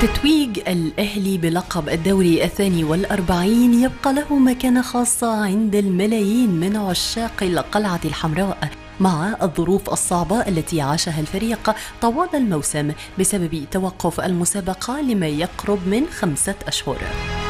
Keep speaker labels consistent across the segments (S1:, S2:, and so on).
S1: تتويج الأهلي بلقب الدوري الثاني والأربعين يبقى له مكانة خاصة عند الملايين من عشاق القلعة الحمراء مع الظروف الصعبة التي عاشها الفريق طوال الموسم بسبب توقف المسابقة لما يقرب من خمسة أشهر.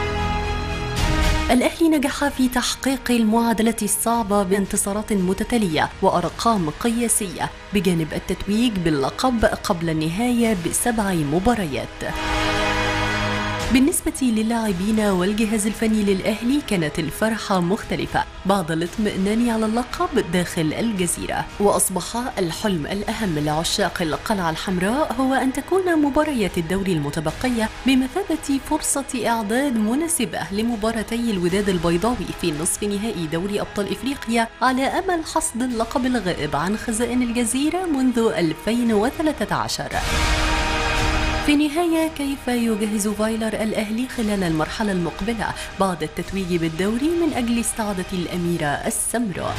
S1: الأهلي نجح في تحقيق المعادلة الصعبة بانتصارات متتالية وأرقام قياسية بجانب التتويج باللقب قبل النهاية بسبع مباريات. بالنسبة للاعبين والجهاز الفني للأهلي كانت الفرحة مختلفة بعد الاطمئنان على اللقب داخل الجزيرة وأصبح الحلم الأهم لعشاق القلعة الحمراء هو أن تكون مباريات الدوري المتبقية بمثابة فرصة إعداد مناسبة لمباراتي الوداد البيضاوي في نصف نهائي دوري أبطال إفريقيا على أمل حصد اللقب الغائب عن خزائن الجزيرة منذ 2013 في النهاية كيف يجهز فايلر الأهلي خلال المرحلة المقبلة بعد التتويج بالدوري من أجل استعادة الأميرة السمراء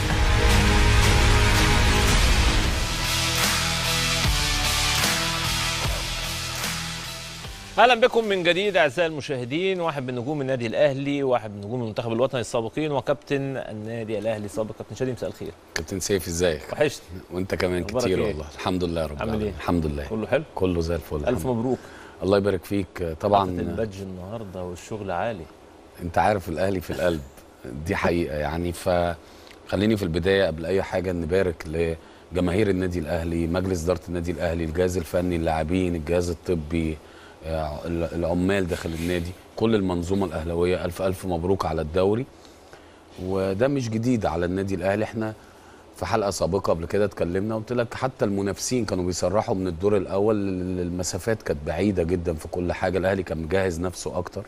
S2: اهلا بكم من جديد اعزائي المشاهدين واحد من نجوم النادي الاهلي واحد من نجوم المنتخب الوطني السابقين وكابتن النادي الاهلي السابق كابتن شادي مساء الخير
S3: كابتن سيف ازيك
S2: وحشت
S3: وانت كمان
S2: أخبارك
S3: كتير
S2: إيه؟
S3: والله الحمد لله رب
S2: عامل
S3: العالمين
S2: إيه؟
S3: الحمد لله
S2: كله حلو
S3: كله زي الفل
S2: الف
S3: الحمد لله.
S2: مبروك
S3: الله يبارك فيك
S2: حاطط
S3: طبعا
S2: البادج النهارده والشغل عالي
S3: انت عارف الاهلي في القلب دي حقيقه يعني فخليني في البدايه قبل اي حاجه نبارك لجماهير النادي الاهلي مجلس اداره النادي الاهلي الجهاز الفني اللاعبين الجهاز الطبي آه، العمال داخل النادي كل المنظومه الاهلاويه الف الف مبروك على الدوري وده مش جديد على النادي الاهلي احنا في حلقه سابقه قبل كده اتكلمنا قلت لك حتى المنافسين كانوا بيصرحوا من الدور الاول المسافات كانت بعيده جدا في كل حاجه الاهلي كان مجهز نفسه اكتر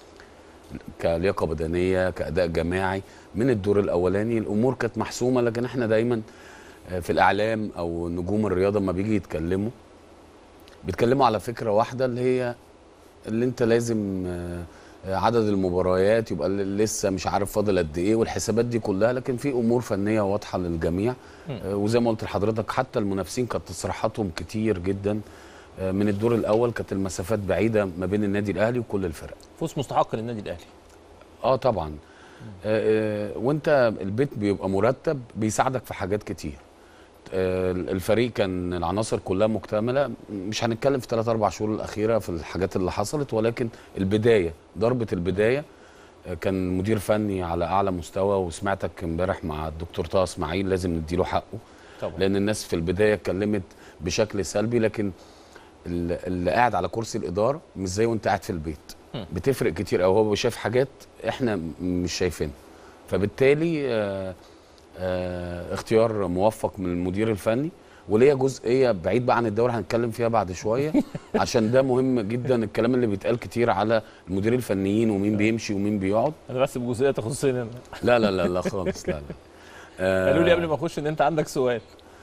S3: كلياقه بدنيه كاداء جماعي من الدور الاولاني الامور كانت محسومه لكن احنا دايما آه، في الاعلام او نجوم الرياضه لما بيجي يتكلموا بيتكلموا على فكره واحده اللي هي اللي انت لازم آه، آه، عدد المباريات يبقى ل- لسه مش عارف فاضل قد ايه والحسابات دي كلها لكن في امور فنيه واضحه للجميع آه، وزي ما قلت لحضرتك حتى المنافسين كانت تصريحاتهم كتير جدا آه، من الدور الاول كانت المسافات بعيده ما بين النادي الاهلي وكل الفرق
S2: فوز مستحق للنادي الاهلي
S3: اه طبعا آه آه وانت البيت بيبقى مرتب بيساعدك في حاجات كتير آه الفريق كان العناصر كلها مكتمله مش هنتكلم في 3 4 شهور الاخيره في الحاجات اللي حصلت ولكن البدايه ضربه البدايه آه، كان مدير فني على اعلى مستوى وسمعتك امبارح مع الدكتور طه اسماعيل لازم نديله حقه
S2: طبعا
S3: لان الناس في البدايه اتكلمت بشكل سلبي لكن ال- اللي قاعد على كرسي الاداره مش زي وانت قاعد في البيت
S2: مم.
S3: بتفرق كتير قوي هو شايف حاجات احنا م- مش شايفينها فبالتالي آه آه اختيار موفق من المدير الفني وليا جزئيه بعيد بقى عن الدوري هنتكلم فيها بعد شويه عشان ده مهم جدا الكلام اللي بيتقال كتير على المدير الفنيين ومين بيمشي ومين بيقعد
S2: انا بس بجزئيه تخصني انا
S3: لا لا لا لا خالص لا لا آه
S2: قالوا لي قبل ما اخش ان انت عندك سؤال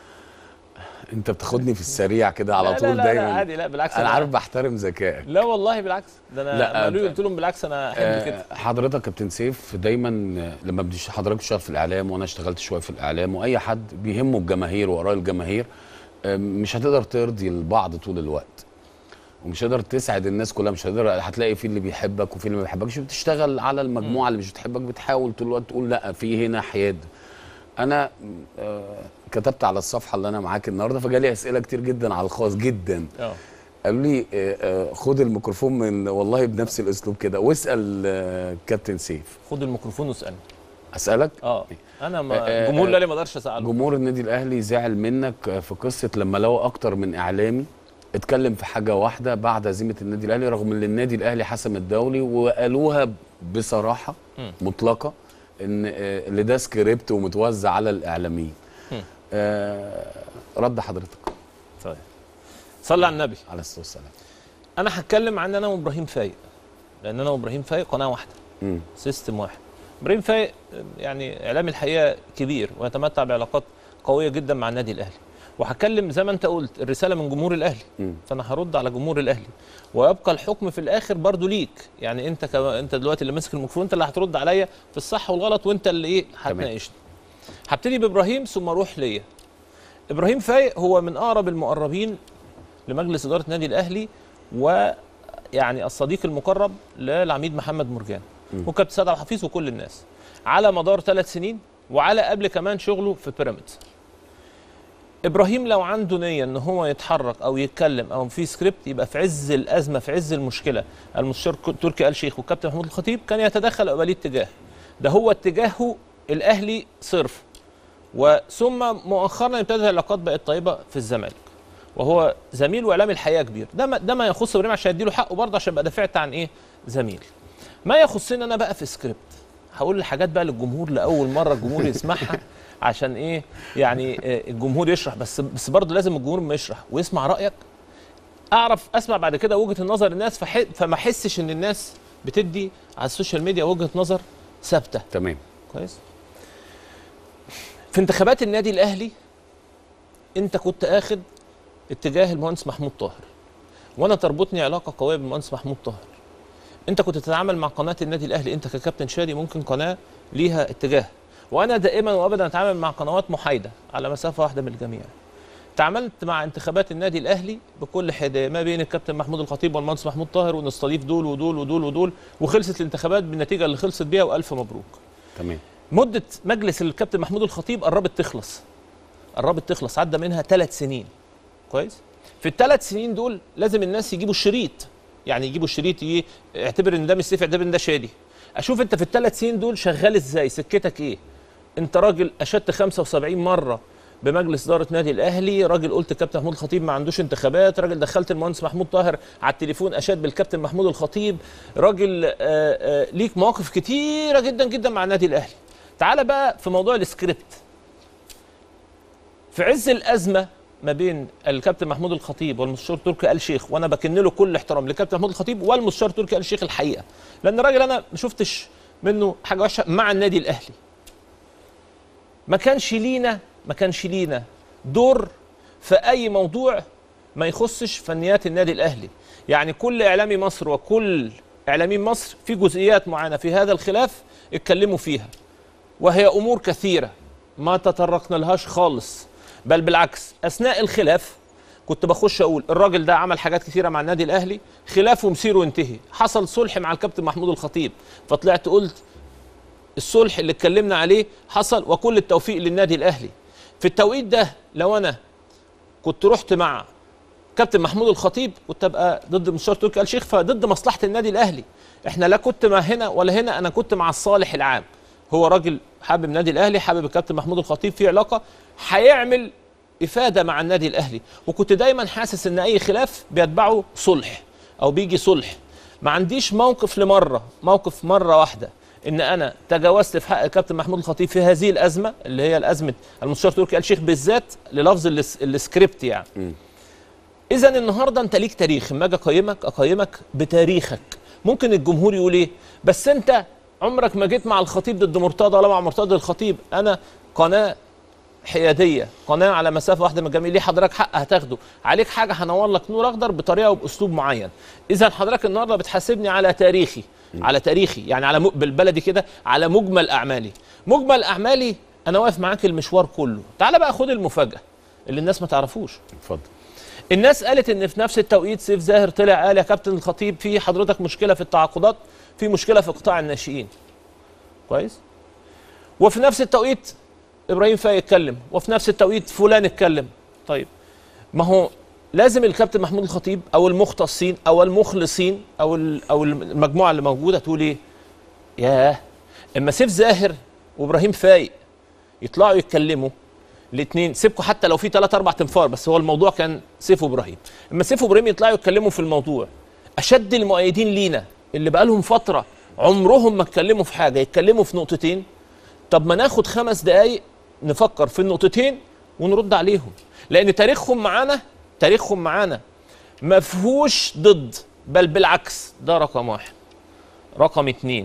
S3: انت بتاخدني في السريع كده على
S2: لا
S3: طول
S2: لا لا,
S3: دايما
S2: لا عادي لا بالعكس
S3: انا عارف بحترم ذكائك
S2: لا والله بالعكس ده انا
S3: لا،
S2: لما قالوا لي
S3: آه،
S2: قلت لهم بالعكس انا احب
S3: آه،
S2: كده
S3: حضرتك كابتن سيف دايما آه، لما بديش حضرتك تشتغل في الاعلام وانا اشتغلت شويه في الاعلام واي حد بيهمه الجماهير واراء الجماهير آه، مش هتقدر ترضي البعض طول الوقت ومش هتقدر تسعد الناس كلها مش هتقدر هتلاقي في اللي بيحبك وفي اللي ما بيحبكش بتشتغل على المجموعه اللي مش بتحبك بتحاول طول الوقت تقول لا في هنا حياد انا آه، كتبت على الصفحه اللي انا معاك النهارده فجالي اسئله كتير جدا على الخاص جدا
S2: اه
S3: قالوا لي آه، آه، خد الميكروفون من والله بنفس الاسلوب كده واسال آه، كابتن سيف
S2: خد الميكروفون واسالني
S3: اسالك
S2: اه انا
S3: آه،
S2: ما
S3: آه،
S2: الجمهور
S3: آه،
S2: الاهلي ما اقدرش اساله
S3: جمهور النادي الاهلي زعل منك آه، في قصه لما لقوا اكتر من اعلامي اتكلم في حاجه واحده بعد هزيمه النادي الاهلي رغم ان النادي الاهلي حسم الدوري وقالوها بصراحه
S2: مم.
S3: مطلقه ان آه، اللي ده سكريبت ومتوزع على الاعلاميين
S2: مم.
S3: آه، رد حضرتك
S2: طيب صلي على النبي
S3: على الصلاه والسلام
S2: انا هتكلم عن انا وابراهيم فايق لان انا وابراهيم فايق قناه واحده
S3: مم.
S2: سيستم واحد ابراهيم فايق يعني اعلامي الحقيقه كبير ويتمتع بعلاقات قويه جدا مع النادي الاهلي وهتكلم زي ما انت قلت الرساله من جمهور الاهلي
S3: مم.
S2: فانا هرد على جمهور الاهلي ويبقى الحكم في الاخر برضو ليك يعني انت ك... انت دلوقتي اللي ماسك الميكروفون انت اللي هترد عليا في الصح والغلط وانت اللي ايه هتناقشني هبتدي بابراهيم ثم اروح ليا ابراهيم فايق هو من اقرب المقربين لمجلس اداره النادي الاهلي و يعني الصديق المقرب للعميد محمد مرجان وكابتن سيد عبد الحفيظ وكل الناس على مدار ثلاث سنين وعلى قبل كمان شغله في بيراميدز ابراهيم لو عنده نيه ان هو يتحرك او يتكلم او في سكريبت يبقى في عز الازمه في عز المشكله المستشار ك- تركي آل شيخ والكابتن محمود الخطيب كان يتدخل ويبقى ليه اتجاه ده هو اتجاهه الاهلي صرف وثم مؤخرا ابتدت العلاقات بقت طيبه في الزمالك وهو زميل واعلامي الحقيقه كبير ده ما ده ما يخص ابراهيم عشان اديله حقه برضه عشان ابقى دافعت عن ايه زميل ما يخصني انا بقى في سكريبت هقول الحاجات بقى للجمهور لاول مره الجمهور يسمعها عشان ايه يعني آه، الجمهور يشرح بس بس برضه لازم الجمهور ما يشرح ويسمع رايك اعرف اسمع بعد كده وجهه النظر الناس فح... فما احسش ان الناس بتدي على السوشيال ميديا وجهه نظر ثابته
S3: تمام
S2: كويس في انتخابات النادي الاهلي انت كنت اخد اتجاه المهندس محمود طاهر وانا تربطني علاقه قويه بالمهندس محمود طاهر انت كنت تتعامل مع قناه النادي الاهلي انت ككابتن شادي ممكن قناه ليها اتجاه وانا دائما وابدا اتعامل مع قنوات محايده على مسافه واحده من الجميع تعاملت مع انتخابات النادي الاهلي بكل حدايه ما بين الكابتن محمود الخطيب والمهندس محمود طاهر ونستضيف دول ودول ودول ودول وخلصت الانتخابات بالنتيجه اللي خلصت بيها والف مبروك
S3: تمام
S2: مدة مجلس الكابتن محمود الخطيب قربت تخلص قربت تخلص عدى منها ثلاث سنين كويس في الثلاث سنين دول لازم الناس يجيبوا الشريط يعني يجيبوا الشريط ي- اعتبر ان ده مش سيف اعتبر ان ده شادي اشوف انت في الثلاث سنين دول شغال ازاي سكتك ايه انت راجل اشدت 75 مره بمجلس اداره نادي الاهلي راجل قلت الكابتن محمود الخطيب ما عندوش انتخابات راجل دخلت المهندس محمود طاهر على التليفون اشاد بالكابتن محمود الخطيب راجل آه، آه، ليك مواقف كتيره جدا جدا مع النادي الاهلي تعال بقى في موضوع السكريبت في عز الازمه ما بين الكابتن محمود الخطيب والمستشار تركي آل شيخ وانا بكن له كل احترام للكابتن محمود الخطيب والمستشار تركي آل شيخ الحقيقه لان الراجل انا ما شفتش منه حاجه وحشه مع النادي الاهلي ما كانش لينا ما كانش لينا دور في اي موضوع ما يخصش فنيات النادي الاهلي يعني كل اعلامي مصر وكل اعلاميين مصر في جزئيات معينه في هذا الخلاف اتكلموا فيها وهي امور كثيره ما تطرقنا لهاش خالص بل بالعكس اثناء الخلاف كنت بخش اقول الراجل ده عمل حاجات كثيره مع النادي الاهلي خلافه مسيره وانتهي حصل صلح مع الكابتن محمود الخطيب فطلعت قلت الصلح اللي اتكلمنا عليه حصل وكل التوفيق للنادي الاهلي في التوقيت ده لو انا كنت رحت مع كابتن محمود الخطيب كنت ابقى ضد مستشار تركي آل شيخ فضد مصلحه النادي الاهلي احنا لا كنت مع هنا ولا هنا انا كنت مع الصالح العام هو راجل حابب النادي الاهلي حابب الكابتن محمود الخطيب في علاقه هيعمل افاده مع النادي الاهلي وكنت دايما حاسس ان اي خلاف بيتبعه صلح او بيجي صلح ما عنديش موقف لمره موقف مره واحده ان انا تجاوزت في حق الكابتن محمود الخطيب في هذه الازمه اللي هي الازمه المستشار تركي آل شيخ بالذات للفظ الس- السكريبت يعني اذا النهارده انت ليك تاريخ اما اجي اقيمك اقيمك بتاريخك ممكن الجمهور يقول ايه بس انت عمرك ما جيت مع الخطيب ضد مرتضى ولا مع مرتضى الخطيب انا قناه حياديه قناه على مسافه واحده من الجميع ليه حضرتك حق هتاخده عليك حاجه هنور لك نور اخضر بطريقه وباسلوب معين اذا حضرتك النهارده بتحاسبني على تاريخي على تاريخي يعني على م... بالبلدي كده على مجمل اعمالي مجمل اعمالي انا واقف معاك المشوار كله تعال بقى خد المفاجاه اللي الناس ما تعرفوش
S3: اتفضل
S2: الناس قالت ان في نفس التوقيت سيف زاهر طلع قال يا كابتن الخطيب في حضرتك مشكله في التعاقدات في مشكله في قطاع الناشئين كويس وفي نفس التوقيت ابراهيم فايق اتكلم وفي نفس التوقيت فلان اتكلم طيب ما هو لازم الكابتن محمود الخطيب او المختصين او المخلصين او ال- او المجموعه اللي موجوده تقول ايه ياه اما سيف زاهر وابراهيم فايق يطلعوا يتكلموا الاثنين سيبكوا حتى لو في ثلاث اربع تنفار بس هو الموضوع كان سيف وابراهيم اما سيف وابراهيم يطلعوا يتكلموا في الموضوع اشد المؤيدين لينا اللي بقالهم فتره عمرهم ما اتكلموا في حاجه يتكلموا في نقطتين طب ما ناخد خمس دقايق نفكر في النقطتين ونرد عليهم لان تاريخهم معانا تاريخهم معانا ما فيهوش ضد بل بالعكس ده رقم واحد رقم اتنين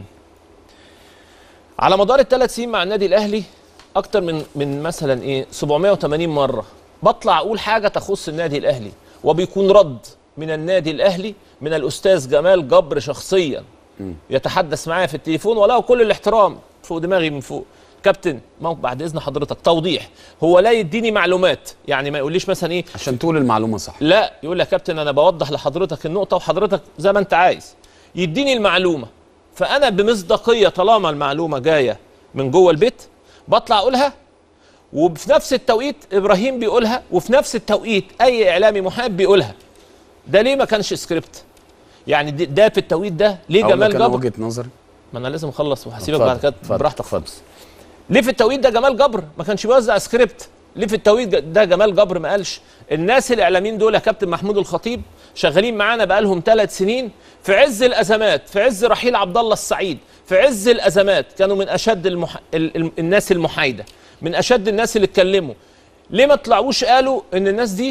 S2: على مدار الثلاث سنين مع النادي الاهلي اكتر من من مثلا ايه 780 مره بطلع اقول حاجه تخص النادي الاهلي وبيكون رد من النادي الاهلي من الاستاذ جمال جبر شخصيا يتحدث معايا في التليفون وله كل الاحترام فوق دماغي من فوق كابتن ما هو بعد اذن حضرتك توضيح هو لا يديني معلومات يعني ما يقوليش مثلا ايه
S3: عشان تقول المعلومه صح
S2: لا يقول لي يا كابتن انا بوضح لحضرتك النقطه وحضرتك زي ما انت عايز يديني المعلومه فانا بمصداقيه طالما المعلومه جايه من جوه البيت بطلع اقولها وفي نفس التوقيت ابراهيم بيقولها وفي نفس التوقيت اي اعلامي محب بيقولها ده ليه ما كانش سكريبت يعني دي- ده في التوقيت ده ليه
S3: أقول
S2: جمال
S3: لك أنا
S2: جبر
S3: وجهه نظري
S2: ما انا لازم اخلص وهسيبك
S3: اتفضل،
S2: بعد كده
S3: اتفضل،
S2: براحتك
S3: اتفضل.
S2: خالص ليه في التوقيت ده جمال جبر ما كانش بيوزع سكريبت ليه في التوقيت ده جمال جبر ما قالش الناس الاعلاميين دول يا كابتن محمود الخطيب شغالين معانا بقالهم ثلاث سنين في عز الازمات في عز رحيل عبد الله السعيد في عز الازمات كانوا من اشد المح... ال... ال... الناس المحايده من اشد الناس اللي اتكلموا ليه ما طلعوش قالوا ان الناس دي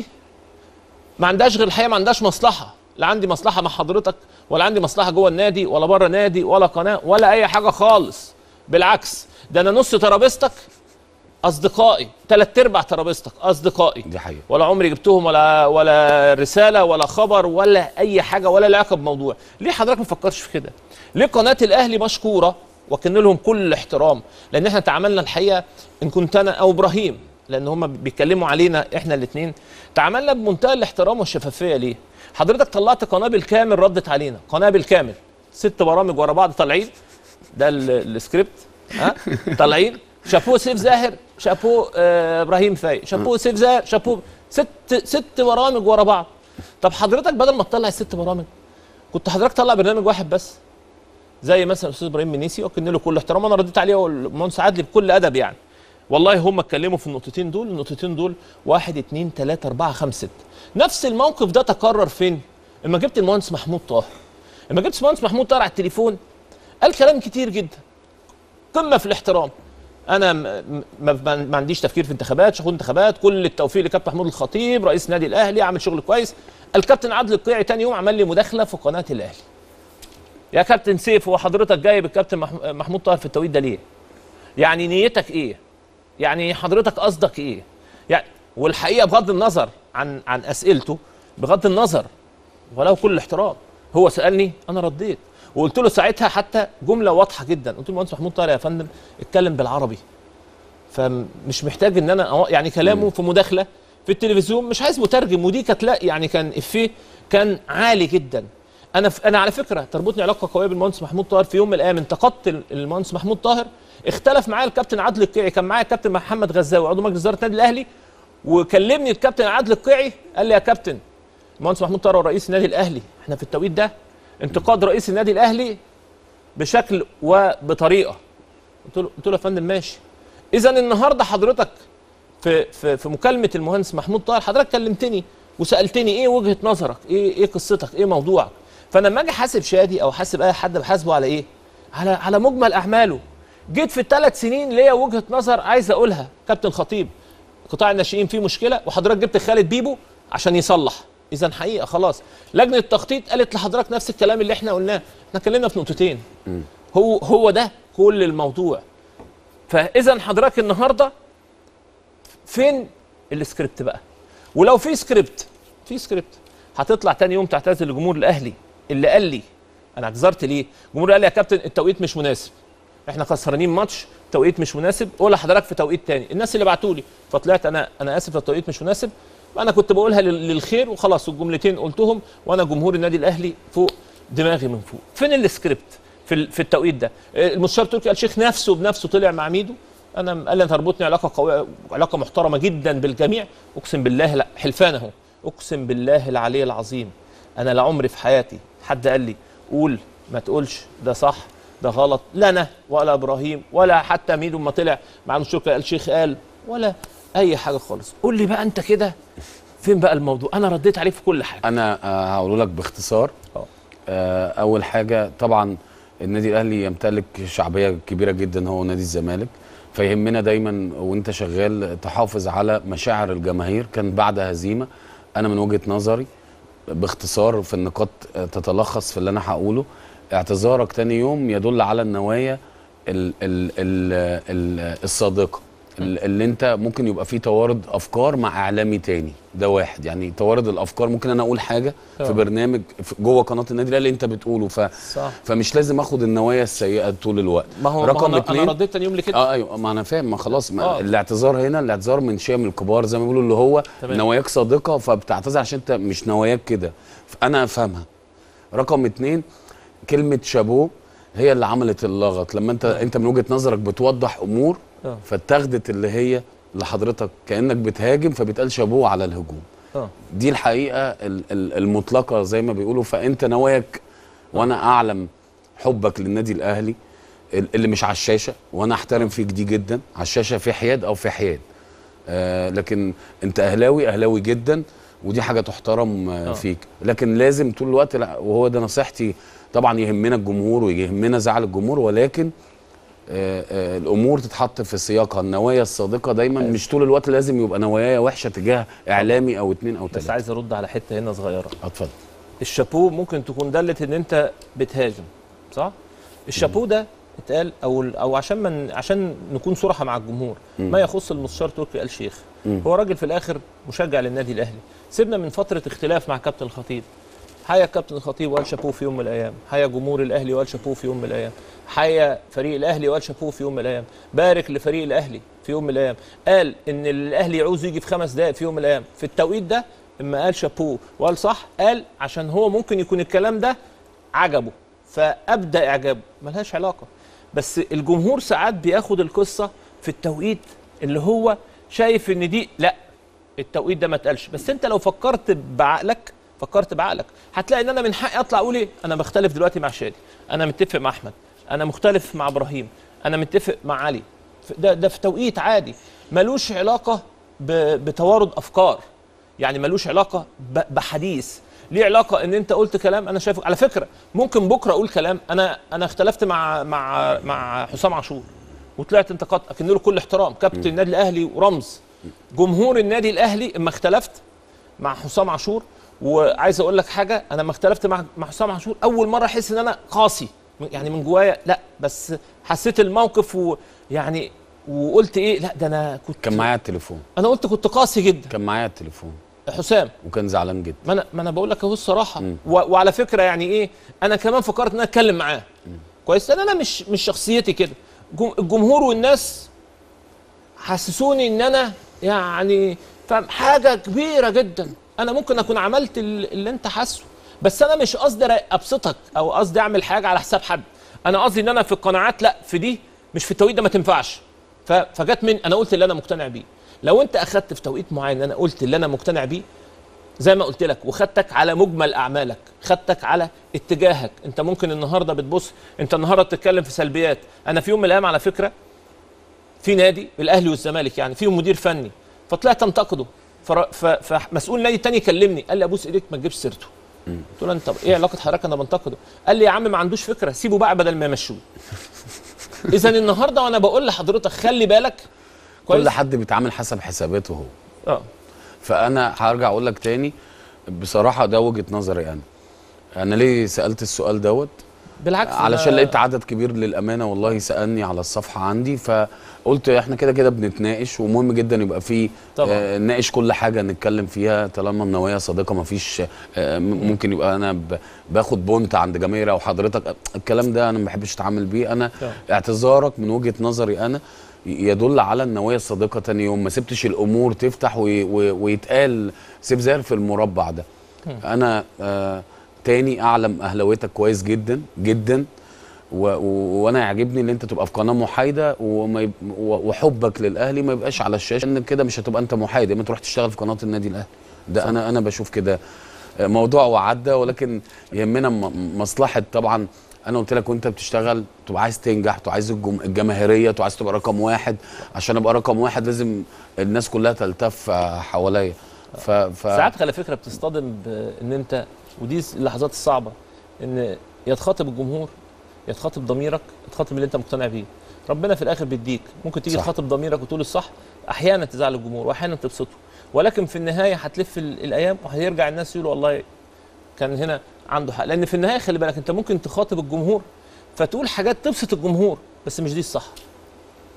S2: ما عندهاش غير الحقيقه ما عندهاش مصلحه لا عندي مصلحه مع حضرتك ولا عندي مصلحه جوه النادي ولا بره نادي ولا قناه ولا اي حاجه خالص بالعكس ده انا نص ترابيزتك اصدقائي ثلاث ارباع ترابيزتك اصدقائي
S3: دي حقيقه
S2: ولا عمري جبتهم ولا ولا رساله ولا خبر ولا اي حاجه ولا لها علاقه بموضوع ليه حضرتك ما فكرش في كده ليه قناه الاهلي مشكوره وكن لهم كل الاحترام لان احنا تعاملنا الحقيقه ان كنت انا او ابراهيم لان هم بيتكلموا علينا احنا الاثنين تعاملنا بمنتهى الاحترام والشفافيه ليه حضرتك طلعت قناه بالكامل ردت علينا قناه بالكامل ست برامج ورا بعض طالعين ده ال- السكريبت ها طالعين شابوه سيف زاهر شابوه آه ابراهيم فايق شابوه سيف زاهر شابوه ست ست برامج ورا بعض طب حضرتك بدل ما تطلع الست برامج كنت حضرتك طلع برنامج واحد بس زي مثلا الاستاذ ابراهيم منيسي وكن له كل احترام انا رديت عليه والمهندس عدلي بكل ادب يعني والله هم اتكلموا في النقطتين دول النقطتين دول واحد اتنين تلاته اربعه خمسه سته نفس الموقف ده تكرر فين؟ لما جبت المهندس محمود طاهر لما جبت المهندس محمود طاهر على التليفون قال كلام كتير جدا قمه في الاحترام انا م- م- ما, ما ما عنديش تفكير في انتخابات شغل انتخابات كل التوفيق لكابتن محمود الخطيب رئيس النادي الاهلي عامل شغل كويس الكابتن عادل القيعي تاني يوم عمل لي مداخله في قناه الاهلي يا كابتن سيف هو حضرتك جايب الكابتن مح- محمود طاهر في التوقيت ده ليه يعني نيتك ايه يعني حضرتك قصدك ايه يعني والحقيقه بغض النظر عن عن اسئلته بغض النظر ولو كل الاحترام هو سالني انا رديت وقلت له ساعتها حتى جمله واضحه جدا قلت له المهندس محمود طاهر يا فندم اتكلم بالعربي فمش محتاج ان انا أو- يعني كلامه في مداخله في التلفزيون مش عايز مترجم ودي كانت لا يعني كان افيه كان عالي جدا انا ف... انا على فكره تربطني علاقه قويه بالمهندس محمود طاهر في يوم من الايام انتقدت ال- المهندس محمود طاهر اختلف معايا الكابتن عادل القيعي كان معايا الكابتن محمد غزاوي عضو مجلس اداره النادي الاهلي وكلمني الكابتن عادل القيعي قال لي يا كابتن المهندس محمود طاهر هو رئيس النادي الاهلي احنا في التوقيت ده انتقاد رئيس النادي الاهلي بشكل وبطريقه قلت له قلت له يا فندم ماشي اذا النهارده حضرتك في في في مكالمه المهندس محمود طاهر حضرتك كلمتني وسالتني ايه وجهه نظرك ايه ايه قصتك ايه موضوعك فانا لما اجي حاسب شادي او حاسب اي حد بحاسبه على ايه على على مجمل اعماله جيت في الثلاث سنين ليا وجهه نظر عايز اقولها كابتن خطيب قطاع الناشئين فيه مشكله وحضرتك جبت خالد بيبو عشان يصلح اذا حقيقه خلاص لجنه التخطيط قالت لحضرتك نفس الكلام اللي احنا قلناه احنا اتكلمنا في نقطتين هو هو ده كل الموضوع فاذا حضرتك النهارده فين السكريبت بقى ولو في سكريبت في سكريبت هتطلع تاني يوم تعتذر لجمهور الاهلي اللي قال لي انا اعتذرت ليه الجمهور قال لي يا كابتن التوقيت مش مناسب احنا خسرانين ماتش توقيت مش مناسب قول لحضرتك في توقيت تاني الناس اللي بعتوا لي فطلعت انا انا اسف التوقيت مش مناسب انا كنت بقولها لل- للخير وخلاص الجملتين قلتهم وانا جمهور النادي الاهلي فوق دماغي من فوق فين السكريبت في ال- في التوقيت ده آه، المستشار التركي قال شيخ نفسه بنفسه طلع مع ميدو انا قال لي تربطني علاقه قويه علاقه محترمه جدا بالجميع اقسم بالله لا حلفان اهو اقسم بالله العلي العظيم انا لا عمري في حياتي حد قال لي قول ما تقولش ده صح ده غلط لا انا ولا ابراهيم ولا حتى ميدو ما طلع مع الشركه قال شيخ قال ولا اي حاجه خالص قول لي بقى انت كده فين بقى الموضوع انا رديت عليه في كل حاجه
S3: انا آه، هقول لك باختصار
S2: اه.
S3: آه، اول حاجه طبعا النادي الاهلي يمتلك شعبيه كبيره جدا هو نادي الزمالك فيهمنا دايما وانت شغال تحافظ على مشاعر الجماهير كان بعد هزيمه انا من وجهه نظري باختصار في النقاط آه، تتلخص في اللي انا هقوله اعتذارك تاني يوم يدل على النوايا ال ال ال ال الصادقه ال- اللي انت ممكن يبقى فيه توارد افكار مع اعلامي تاني ده واحد يعني توارد الافكار ممكن انا اقول حاجه
S2: آه.
S3: في برنامج في- جوه قناه النادي الاهلي انت بتقوله ف
S2: صح
S3: فمش لازم اخد النوايا السيئه طول الوقت
S2: ما هو
S3: رقم
S2: رقم ما هو
S3: اتنين-
S2: انا رديت تاني يوم لكده
S3: اه ايوه ما انا فاهم ما خلاص ما
S2: آه.
S3: الاعتذار هنا الاعتذار من شيم الكبار زي ما بيقولوا اللي هو
S2: تمام.
S3: نواياك صادقه فبتعتذر عشان انت مش نواياك كده انا افهمها رقم اتنين كلمه شابوه هي اللي عملت اللغط لما انت انت من وجهه نظرك بتوضح امور
S2: اه
S3: فاتخذت اللي هي لحضرتك كانك بتهاجم فبيتقال شابوه على الهجوم
S2: اه
S3: دي الحقيقه ال- ال- المطلقه زي ما بيقولوا فانت نواياك وانا اعلم حبك للنادي الاهلي ال- اللي مش على الشاشه وانا احترم فيك دي جدا على الشاشه في حياد او في حياد آه لكن انت اهلاوي اهلاوي جدا ودي حاجه تحترم آه
S2: آه.
S3: فيك لكن لازم طول الوقت لا وهو ده نصيحتي طبعا يهمنا الجمهور ويهمنا زعل الجمهور ولكن آه آه الامور تتحط في سياقها النوايا الصادقه دايما مش طول الوقت لازم يبقى نوايا وحشه تجاه اعلامي او اتنين او
S2: بس
S3: تلاته
S2: عايز ارد على حته هنا صغيره
S3: اتفضل
S2: الشابو ممكن تكون دلت ان انت بتهاجم صح الشابو ده اتقال او او عشان من عشان نكون صراحه مع الجمهور
S3: مم.
S2: ما يخص المستشار تركي آل شيخ
S3: مم.
S2: هو راجل في الاخر مشجع للنادي الاهلي سيبنا من فتره اختلاف مع كابتن الخطيب حيا كابتن الخطيب وقال شابوه في يوم من الايام حيا جمهور الاهلي وقال شابوه في يوم من الايام حيا فريق الاهلي وقال شابوه في يوم من الايام بارك لفريق الاهلي في يوم من الايام قال ان الاهلي يعوز يجي في خمس دقائق في يوم من الايام في التوقيت ده اما قال شابوه وقال صح قال عشان هو ممكن يكون الكلام ده عجبه فابدا اعجابه ملهاش علاقه بس الجمهور ساعات بياخد القصه في التوقيت اللي هو شايف ان دي لا التوقيت ده ما اتقالش بس انت لو فكرت بعقلك فكرت بعقلك هتلاقي ان انا من حقي اطلع اقول ايه انا بختلف دلوقتي مع شادي انا متفق مع احمد انا مختلف مع ابراهيم انا متفق مع علي ده ده في توقيت عادي ملوش علاقه ب- بتوارد افكار يعني ملوش علاقه ب- بحديث ليه علاقه ان انت قلت كلام انا شايفه على فكره ممكن بكره اقول كلام انا انا اختلفت مع مع مع حسام عاشور وطلعت انتقدت اكن له كل احترام كابتن النادي الاهلي ورمز جمهور النادي الاهلي اما اختلفت مع حسام عاشور وعايز اقول لك حاجه انا لما اختلفت مع مع حسام عاشور اول مره احس ان انا قاسي يعني من جوايا لا بس حسيت الموقف ويعني وقلت ايه لا ده انا كنت
S3: كان معايا التليفون
S2: انا قلت كنت قاسي جدا
S3: كان معايا التليفون
S2: حسام
S3: وكان زعلان جدا
S2: ما انا ما انا بقول لك اهو الصراحه
S3: مم.
S2: و... وعلى فكره يعني ايه انا كمان فكرت ان انا اتكلم معاه كويس لان انا مش مش شخصيتي كده جم... الجمهور والناس حسسوني ان انا يعني فاهم حاجه كبيره جدا انا ممكن اكون عملت ال- اللي انت حاسه بس انا مش قصدي ابسطك او قصدي اعمل حاجه على حساب حد انا قصدي ان انا في القناعات لا في دي مش في التوقيت ده ما تنفعش ف... فجت من انا قلت اللي انا مقتنع بيه لو انت اخدت في توقيت معين انا قلت اللي انا مقتنع بيه زي ما قلت لك وخدتك على مجمل اعمالك خدتك على اتجاهك انت ممكن النهارده بتبص انت النهارده بتتكلم في سلبيات انا في يوم من الايام على فكره في نادي الاهلي والزمالك يعني فيهم مدير فني فطلعت انتقده فر- ف- فمسؤول نادي تاني كلمني قال لي ابوس ايديك ما تجيبش سيرته قلت له انت ايه علاقه حضرتك انا بنتقده قال لي يا عم ما عندوش فكره سيبه بقى بدل ما يمشوه اذا النهارده وانا بقول لحضرتك خلي بالك
S3: كل حد بيتعامل حسب حساباته هو
S2: اه
S3: فانا هرجع اقول لك تاني بصراحه ده وجهه نظري انا انا ليه سالت السؤال دوت
S2: بالعكس
S3: علشان
S2: ده-
S3: لقيت عدد كبير للامانه والله سالني على الصفحه عندي فقلت احنا كده كده بنتناقش ومهم جدا يبقى في
S2: طبعاً.
S3: آه نناقش كل حاجه نتكلم فيها طالما النوايا صادقه ما فيش آه م- ممكن يبقى انا ب- باخد بونت عند جماهير او حضرتك الكلام ده انا ما بحبش اتعامل بيه انا
S2: طبعاً.
S3: اعتذارك من وجهه نظري انا يدل على النوايا الصادقه تاني يوم ما سبتش الامور تفتح وي وي ويتقال سيب زير في المربع ده انا آه تاني اعلم اهلاويتك كويس جدا جدا و- و- وانا يعجبني ان انت تبقى في قناه محايده وما يب... و- وحبك للاهلي ما يبقاش على الشاشه ان كده مش هتبقى انت محايد اما تروح تشتغل في قناه النادي الاهلي ده انا انا بشوف كده آه، موضوع وعدى ولكن يهمنا م- مصلحه طبعا انا قلت لك وانت بتشتغل تبقى عايز تنجح تبقى عايز الجم... الجماهيريه تبقى عايز تبقى رقم واحد عشان ابقى رقم واحد لازم الناس كلها تلتف آه، حواليا ف... ف...
S2: ساعات على فكره بتصطدم بان انت ودي اللحظات الصعبه ان يا تخاطب الجمهور يا تخاطب ضميرك يا تخاطب اللي انت مقتنع بيه ربنا في الاخر بيديك ممكن تيجي
S3: صح.
S2: تخاطب ضميرك وتقول الصح احيانا تزعل الجمهور واحيانا تبسطه ولكن في النهايه هتلف ال- الايام وهيرجع الناس يقولوا والله كان هنا عنده حق لان في النهايه خلي بالك انت ممكن تخاطب الجمهور فتقول حاجات تبسط الجمهور بس مش دي الصح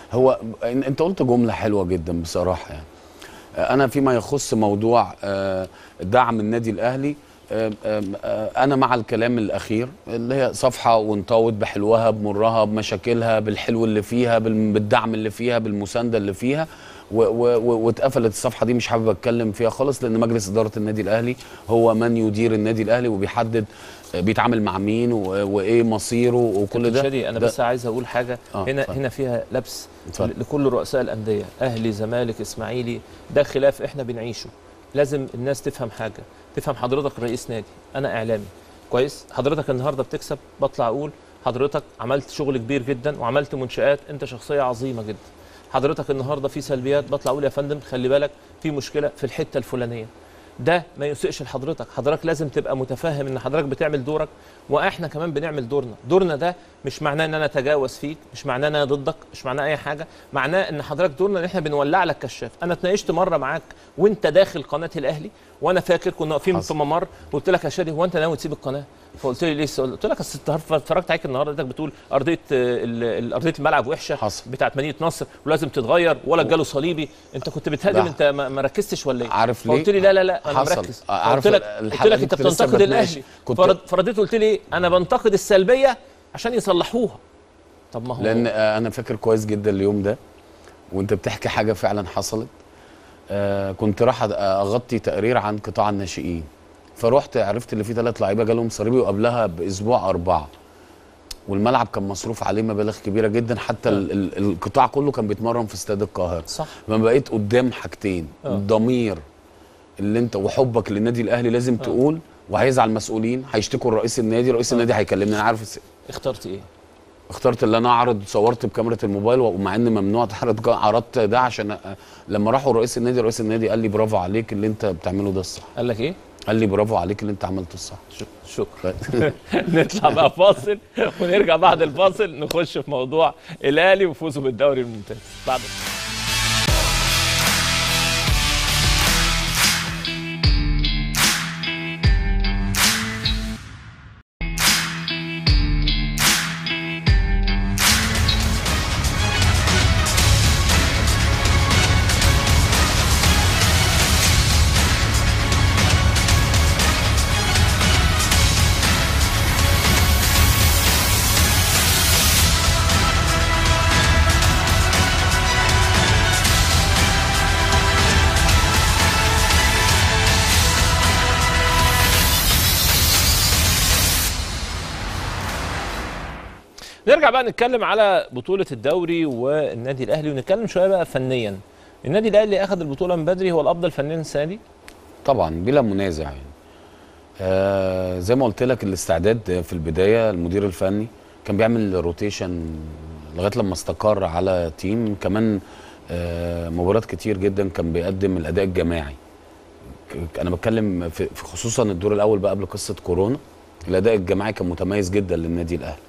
S3: هو إن- انت قلت جمله حلوه جدا بصراحه يعني آه، انا فيما يخص موضوع آه، دعم النادي الاهلي آه، آه، آه، انا مع الكلام الاخير اللي هي صفحه ونطوت بحلوها بمرها بمشاكلها بالحلو اللي فيها بال- بالدعم اللي فيها بالمسانده اللي فيها و- و- و- واتقفلت الصفحه دي مش حابب اتكلم فيها خالص لان مجلس اداره النادي الاهلي هو من يدير النادي الاهلي وبيحدد آه، بيتعامل مع مين و- وايه مصيره وكل ده
S2: شادي انا
S3: ده-
S2: بس عايز اقول حاجه
S3: آه،
S2: هنا
S3: اتفضل.
S2: هنا فيها لبس
S3: اتفضل.
S2: لكل رؤساء الانديه اهلي زمالك اسماعيلي ده خلاف احنا بنعيشه لازم الناس تفهم حاجه تفهم حضرتك رئيس نادي انا اعلامي كويس حضرتك النهارده بتكسب بطلع اقول حضرتك عملت شغل كبير جدا وعملت منشآت انت شخصيه عظيمه جدا حضرتك النهارده في سلبيات بطلع اقول يا فندم خلي بالك في مشكله في الحته الفلانيه ده ما يسئش لحضرتك حضرتك لازم تبقى متفهم ان حضرتك بتعمل دورك واحنا كمان بنعمل دورنا دورنا ده مش معناه ان انا اتجاوز فيك مش معناه ان انا ضدك مش معناه اي حاجه معناه ان حضرتك دورنا ان احنا بنولع لك كشاف انا اتناقشت مره معاك وانت داخل قناه الاهلي وانا فاكر كنا واقفين
S3: حصل.
S2: في ممر قلت لك يا شادي هو انت ناوي تسيب القناه فقلت لي ليه السؤال؟ قلت لك اصل النهار- اتفرجت عليك النهارده لقيتك بتقول ارضيه آه، ال- ال- ارضيه الملعب وحشه
S3: حصل.
S2: بتاعت مدينه نصر ولازم تتغير ولا جاله صليبي انت كنت بتهاجم
S3: ده-
S2: انت ما ما ركزتش ولا ايه
S3: عارف ليه؟
S2: فقلت لي لا لا لا انا
S3: حصل.
S2: مركز
S3: آه، عارف
S2: قلت لك قلت
S3: الحلقة
S2: لك
S3: دي
S2: انت
S3: كنت لسه
S2: بتنتقد
S3: بتناقش.
S2: الاهلي
S3: كنت-
S2: فرد فرديت قلت لي ايه انا بنتقد السلبيه عشان يصلحوها طب ما هو
S3: لان آه، انا فاكر كويس جدا اليوم ده وانت بتحكي حاجه فعلا حصلت آه كنت راح أد- اغطي تقرير عن قطاع الناشئين فروحت عرفت اللي فيه ثلاث لعيبه جالهم صليبي وقبلها باسبوع اربعه والملعب كان مصروف عليه مبالغ كبيره جدا حتى ال ال القطاع كله كان بيتمرن في استاد القاهره
S2: صح
S3: ما بقيت قدام حاجتين
S2: آه.
S3: الضمير اللي انت وحبك للنادي الاهلي لازم تقول وهيزعل مسؤولين هيشتكوا رئيس النادي رئيس النادي هيكلمني انا عارف الس-
S2: اخترت ايه
S3: اخترت اللي انا اعرض صورت بكاميرا الموبايل ومع ان ممنوع تعرض جا- عرضت ده عشان أ- لما راحوا رئيس النادي رئيس النادي قال لي برافو عليك اللي انت بتعمله ده الصح
S2: قال لك ايه
S3: قال لي برافو عليك اللي انت عملته الصح
S2: شك- شكرا نطلع بقى فاصل ونرجع بعد الفاصل نخش في موضوع الاهلي وفوزه بالدوري الممتاز بعد نرجع بقى نتكلم على بطولة الدوري والنادي الأهلي ونتكلم شوية بقى فنيا النادي الأهلي أخذ البطولة من بدري هو الأفضل فنيا السنة دي
S3: طبعا بلا منازع يعني آه زي ما قلت لك الاستعداد في البدايه المدير الفني كان بيعمل روتيشن لغايه لما استقر على تيم كمان آه مباريات كتير جدا كان بيقدم الاداء الجماعي ك- انا بتكلم في في خصوصا الدور الاول بقى قبل قصه كورونا الاداء الجماعي كان متميز جدا للنادي الاهلي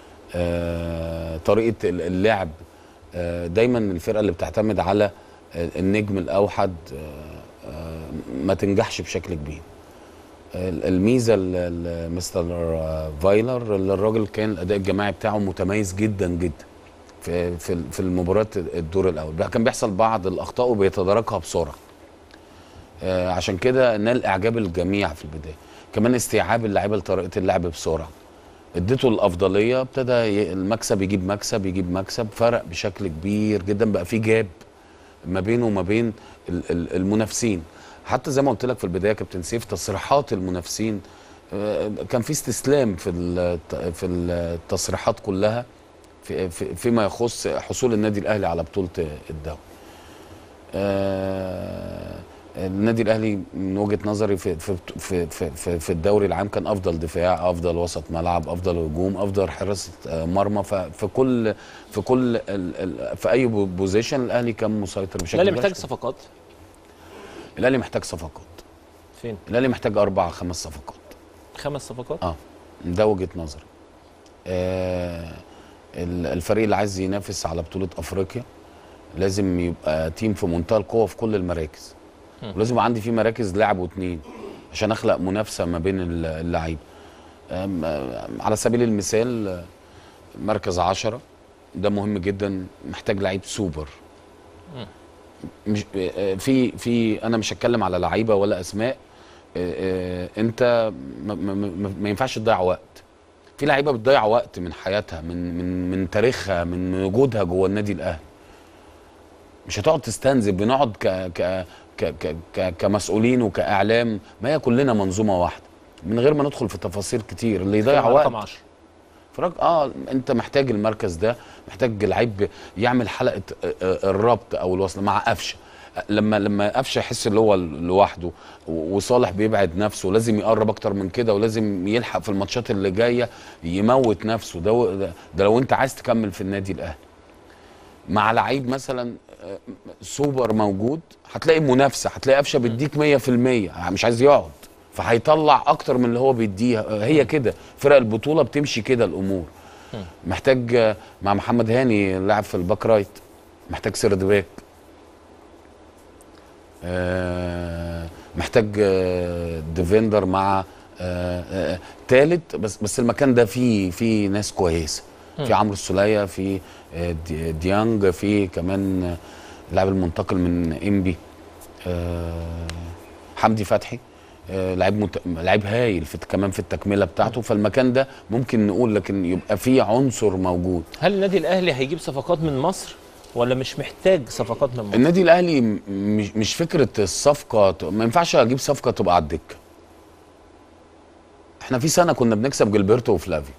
S3: آه طريقه ال- اللعب آه دايما الفرقه اللي بتعتمد على آه، النجم الاوحد آه، آه، ما تنجحش بشكل كبير ال- الميزه ل- ل- مستر آه، فايلر اللي الراجل كان الاداء الجماعي بتاعه متميز جدا جدا في في في المباريات الدور الاول كان بيحصل بعض الاخطاء وبيتداركها بسرعه آه، عشان كده نال اعجاب الجميع في البدايه كمان استيعاب اللعيبه لطريقه اللعب بسرعه اديته الافضليه ابتدى ي- المكسب يجيب مكسب يجيب مكسب فرق بشكل كبير جدا بقى في جاب ما بينه وما بين ال- ال- المنافسين حتى زي ما قلت لك في البدايه كابتن سيف تصريحات المنافسين آه، كان في استسلام في الت- في التصريحات كلها في في- فيما يخص حصول النادي الاهلي على بطوله الدوري آه، النادي الاهلي من وجهه نظري في في في في, في, في الدوري العام كان افضل دفاع افضل وسط ملعب افضل هجوم افضل حراسه آه، مرمى ففي كل في كل ال ال في اي بو- بوزيشن الاهلي كان مسيطر بشكل
S2: الأهلي
S3: مباشر.
S2: محتاج صفقات
S3: الاهلي محتاج صفقات
S2: فين
S3: الاهلي محتاج اربع خمس صفقات
S2: خمس صفقات
S3: اه ده وجهه نظري آه ال- الفريق اللي عايز ينافس على بطوله افريقيا لازم يبقى تيم في منتهى القوه في كل المراكز ولازم يبقى عندي فيه مراكز لاعب واثنين عشان اخلق منافسه ما بين ال- اللعيبه آم، آه، على سبيل المثال آه، مركز عشرة ده مهم جدا محتاج لعيب سوبر مش آه، في في انا مش هتكلم على لعيبه ولا اسماء آه، آه، انت ما, ما, ما, ما ينفعش تضيع وقت في لعيبه بتضيع وقت من حياتها من من من تاريخها من وجودها جوه النادي الاهلي مش هتقعد تستنزف بنقعد ك ك ك ك ك كمسؤولين وكاعلام ما هي كلنا منظومه واحده من غير ما ندخل في تفاصيل كتير اللي يضيع وقت
S2: رقم 10
S3: فراج اه انت محتاج المركز ده محتاج لعيب يعمل حلقه آه، آه، الربط او الوصل مع قفشه لما لما قفشه يحس اللي هو لوحده و- وصالح بيبعد نفسه لازم يقرب اكتر من كده ولازم يلحق في الماتشات اللي جايه يموت نفسه ده ده, ده لو انت عايز تكمل في النادي الاهلي مع لعيب مثلا آه، سوبر موجود هتلاقي منافسه هتلاقي قفشه بيديك 100% مش عايز يقعد فهيطلع اكتر من اللي هو بيديها آه، هي كده فرق البطوله بتمشي كده الامور محتاج آه، مع محمد هاني لاعب في الباك رايت محتاج سيرد باك آه، محتاج آه، ديفندر مع آه، آه، تالت بس بس المكان ده فيه فيه ناس كويسه في عمرو السوليه في آه، دي- ديانج في كمان آه، اللاعب المنتقل من انبي آه، حمدي فتحي آه، لعيب مت... لعيب هايل في كمان في التكمله بتاعته فالمكان ده ممكن نقول لكن يبقى فيه عنصر موجود
S2: هل النادي الاهلي هيجيب صفقات من مصر ولا مش محتاج صفقات من مصر
S3: النادي الاهلي م- مش مش فكره الصفقه ت- ما ينفعش اجيب صفقه تبقى على الدكه احنا في سنه كنا بنكسب جilberto وفلافيو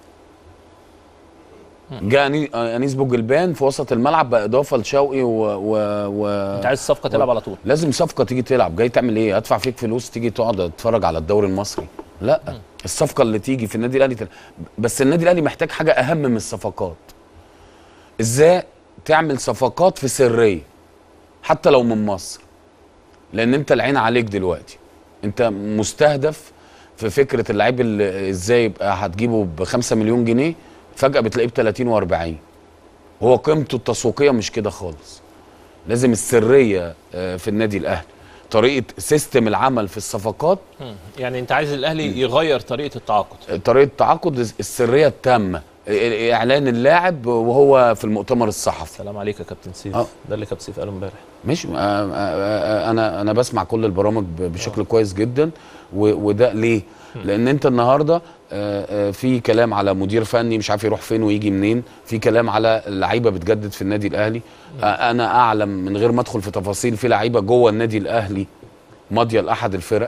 S3: جاء أني- انيس بوجلبان في وسط الملعب باضافه لشوقي و, و, و...
S2: انت عايز الصفقه تلعب على طول
S3: لازم صفقه تيجي تلعب جاي تعمل ايه ادفع فيك فلوس تيجي تقعد تتفرج على الدوري المصري لا الصفقه اللي تيجي في النادي الاهلي تل... بس النادي الاهلي محتاج حاجه اهم من الصفقات ازاي تعمل صفقات في سريه حتى لو من مصر لان انت العين عليك دلوقتي انت مستهدف في فكره اللعيب اللي ازاي يبقى هتجيبه ب 5 مليون جنيه فجاه بتلاقيه ب 30 و40 هو قيمته التسويقيه مش كده خالص لازم السريه آه، في النادي الاهلي طريقه سيستم العمل في الصفقات
S2: مم. يعني انت عايز الاهلي يغير طريقه التعاقد
S3: آه، طريقه تعاقد السريه التامه آه، اعلان اللاعب وهو في المؤتمر الصحفي
S2: سلام عليك يا كابتن سيف
S3: آه.
S2: ده اللي كابتن سيف قاله امبارح
S3: مش آه، آه، آه، انا انا بسمع كل البرامج ب- بشكل كويس جدا و- وده ليه لان انت النهارده آه، آه، في كلام على مدير فني مش عارف يروح فين ويجي منين في كلام على لعيبه بتجدد في النادي الاهلي آه، انا اعلم من غير ما ادخل في تفاصيل في لعيبه جوه النادي الاهلي ماضيه لاحد الفرق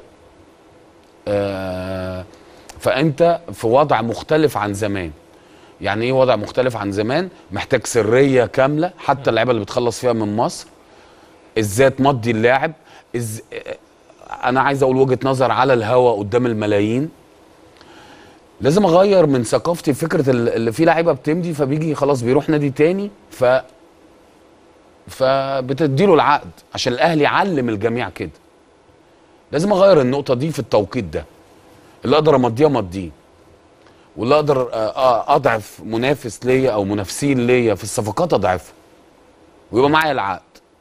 S3: آه، فانت في وضع مختلف عن زمان يعني ايه وضع مختلف عن زمان محتاج سريه كامله حتى اللعيبه اللي بتخلص فيها من مصر ازاي تمضي اللاعب إز... انا عايز اقول وجهه نظر على الهوا قدام الملايين لازم اغير من ثقافتي في فكره ال- اللي في لعيبه بتمضي فبيجي خلاص بيروح نادي تاني ف فبتديله العقد عشان الاهلي يعلم الجميع كده لازم اغير النقطه دي في التوقيت ده اللي اقدر امضيه امضيه واللي اقدر آه، آه، اضعف منافس ليا او منافسين ليا في الصفقات اضعفه ويبقى معايا العقد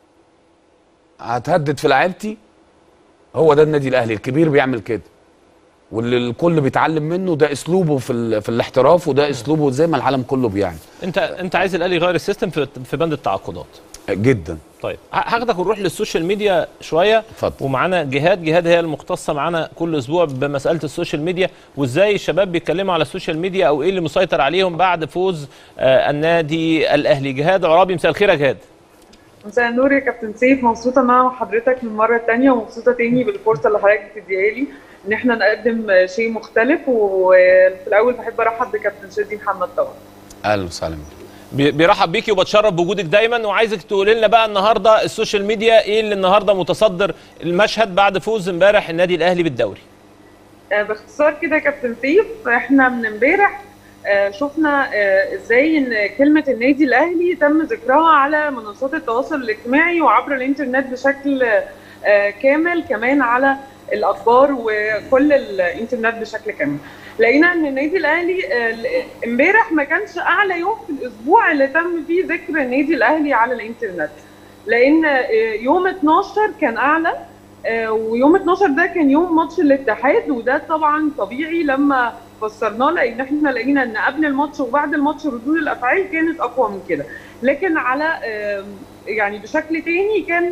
S3: هتهدد في لعيبتي هو ده النادي الاهلي الكبير بيعمل كده واللي الكل بيتعلم منه ده اسلوبه في ال... في الاحتراف وده اسلوبه زي ما العالم كله بيعمل
S2: انت انت عايز الاهلي يغير السيستم في في بند التعاقدات
S3: جدا
S2: طيب ه- هاخدك ونروح للسوشيال ميديا شويه
S3: اتفضل.
S2: ومعانا جهاد جهاد هي المختصه معانا كل اسبوع بمساله السوشيال ميديا وازاي الشباب بيتكلموا على السوشيال ميديا او ايه اللي مسيطر عليهم بعد فوز آه النادي الاهلي جهاد عرابي مساء الخير يا جهاد
S4: مساء النور يا كابتن سيف مبسوطة إن أنا مع حضرتك للمرة التانية ومبسوطة تاني بالفرصة اللي حضرتك بتديها لي إن إحنا نقدم شيء مختلف وفي الأول بحب أرحب بكابتن شادي محمد طبعا.
S3: اهلا وسهلا
S2: بي- بيرحب بيكي وبتشرف بوجودك دايما وعايزك تقولي لنا بقى النهارده السوشيال ميديا ايه اللي النهارده متصدر المشهد بعد فوز امبارح النادي الاهلي بالدوري
S4: آه، باختصار كده يا كابتن سيف إحنا من إمبارح آه، شفنا آه، إزاي إن كلمة النادي الأهلي تم ذكرها على منصات التواصل الاجتماعي وعبر الإنترنت بشكل آه، كامل كمان على الأخبار وكل الإنترنت بشكل كامل. لقينا ان النادي الاهلي آه، امبارح ما كانش اعلى يوم في الاسبوع اللي تم فيه ذكر النادي الاهلي على الانترنت لان آه، يوم 12 كان اعلى آه، ويوم 12 ده كان يوم ماتش الاتحاد وده طبعا طبيعي لما فسرناه لان احنا لقينا ان قبل الماتش وبعد الماتش ردود الافعال كانت اقوى من كده لكن على آم، يعني بشكل تاني كان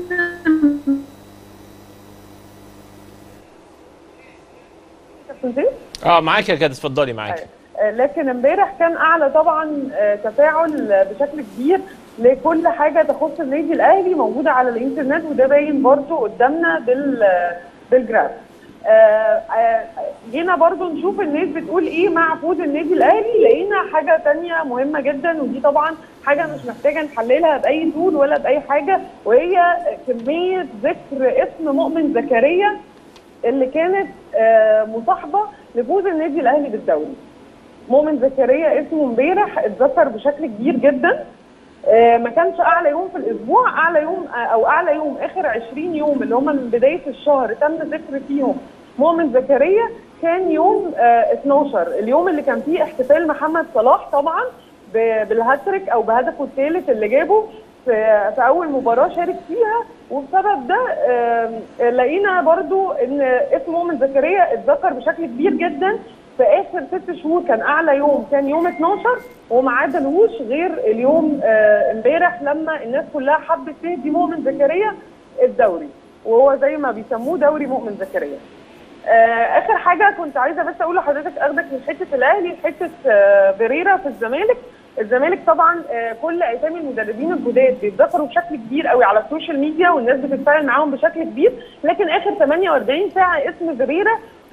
S4: كابتن زيد؟
S2: اه معاك يا كده اتفضلي معاك
S4: آه، لكن امبارح كان اعلى طبعا آه، تفاعل آه، بشكل كبير لكل حاجه تخص النادي الاهلي موجوده على الانترنت وده باين برضو قدامنا بال آه، بالجراف آه، آه، جينا برضو نشوف الناس بتقول ايه مع فوز النادي الاهلي لقينا حاجه تانية مهمه جدا ودي طبعا حاجه مش محتاجه نحللها باي طول ولا باي حاجه وهي كميه ذكر اسم مؤمن زكريا اللي كانت آه، مصاحبه لفوز النادي الاهلي بالدوري مؤمن زكريا اسمه امبارح اتذكر بشكل كبير جدا آه، ما كانش اعلى يوم في الاسبوع اعلى يوم آه، او اعلى يوم اخر 20 يوم اللي هم من بدايه الشهر تم ذكر فيهم مؤمن زكريا كان يوم آه، 12 اليوم اللي كان فيه احتفال محمد صلاح طبعا ب- بالهاتريك او بهدفه الثالث اللي جابه في في اول مباراه شارك فيها وبسبب ده آم، لقينا برضو ان اسم مؤمن زكريا اتذكر بشكل كبير جدا في اخر ست شهور كان اعلى يوم كان يوم 12 وما عدلهوش غير اليوم آه، امبارح لما الناس كلها حبت تهدي مؤمن زكريا الدوري وهو زي ما بيسموه دوري مؤمن زكريا آه، اخر حاجه كنت عايزه بس اقول لحضرتك اخدك من حته الاهلي لحته آه، فيريرا في الزمالك الزمالك طبعا آه، كل اسامي المدربين الجداد بيتذكروا بشكل كبير قوي على السوشيال ميديا والناس بتتفاعل معاهم بشكل كبير لكن اخر 48 ساعه اسم فيريرا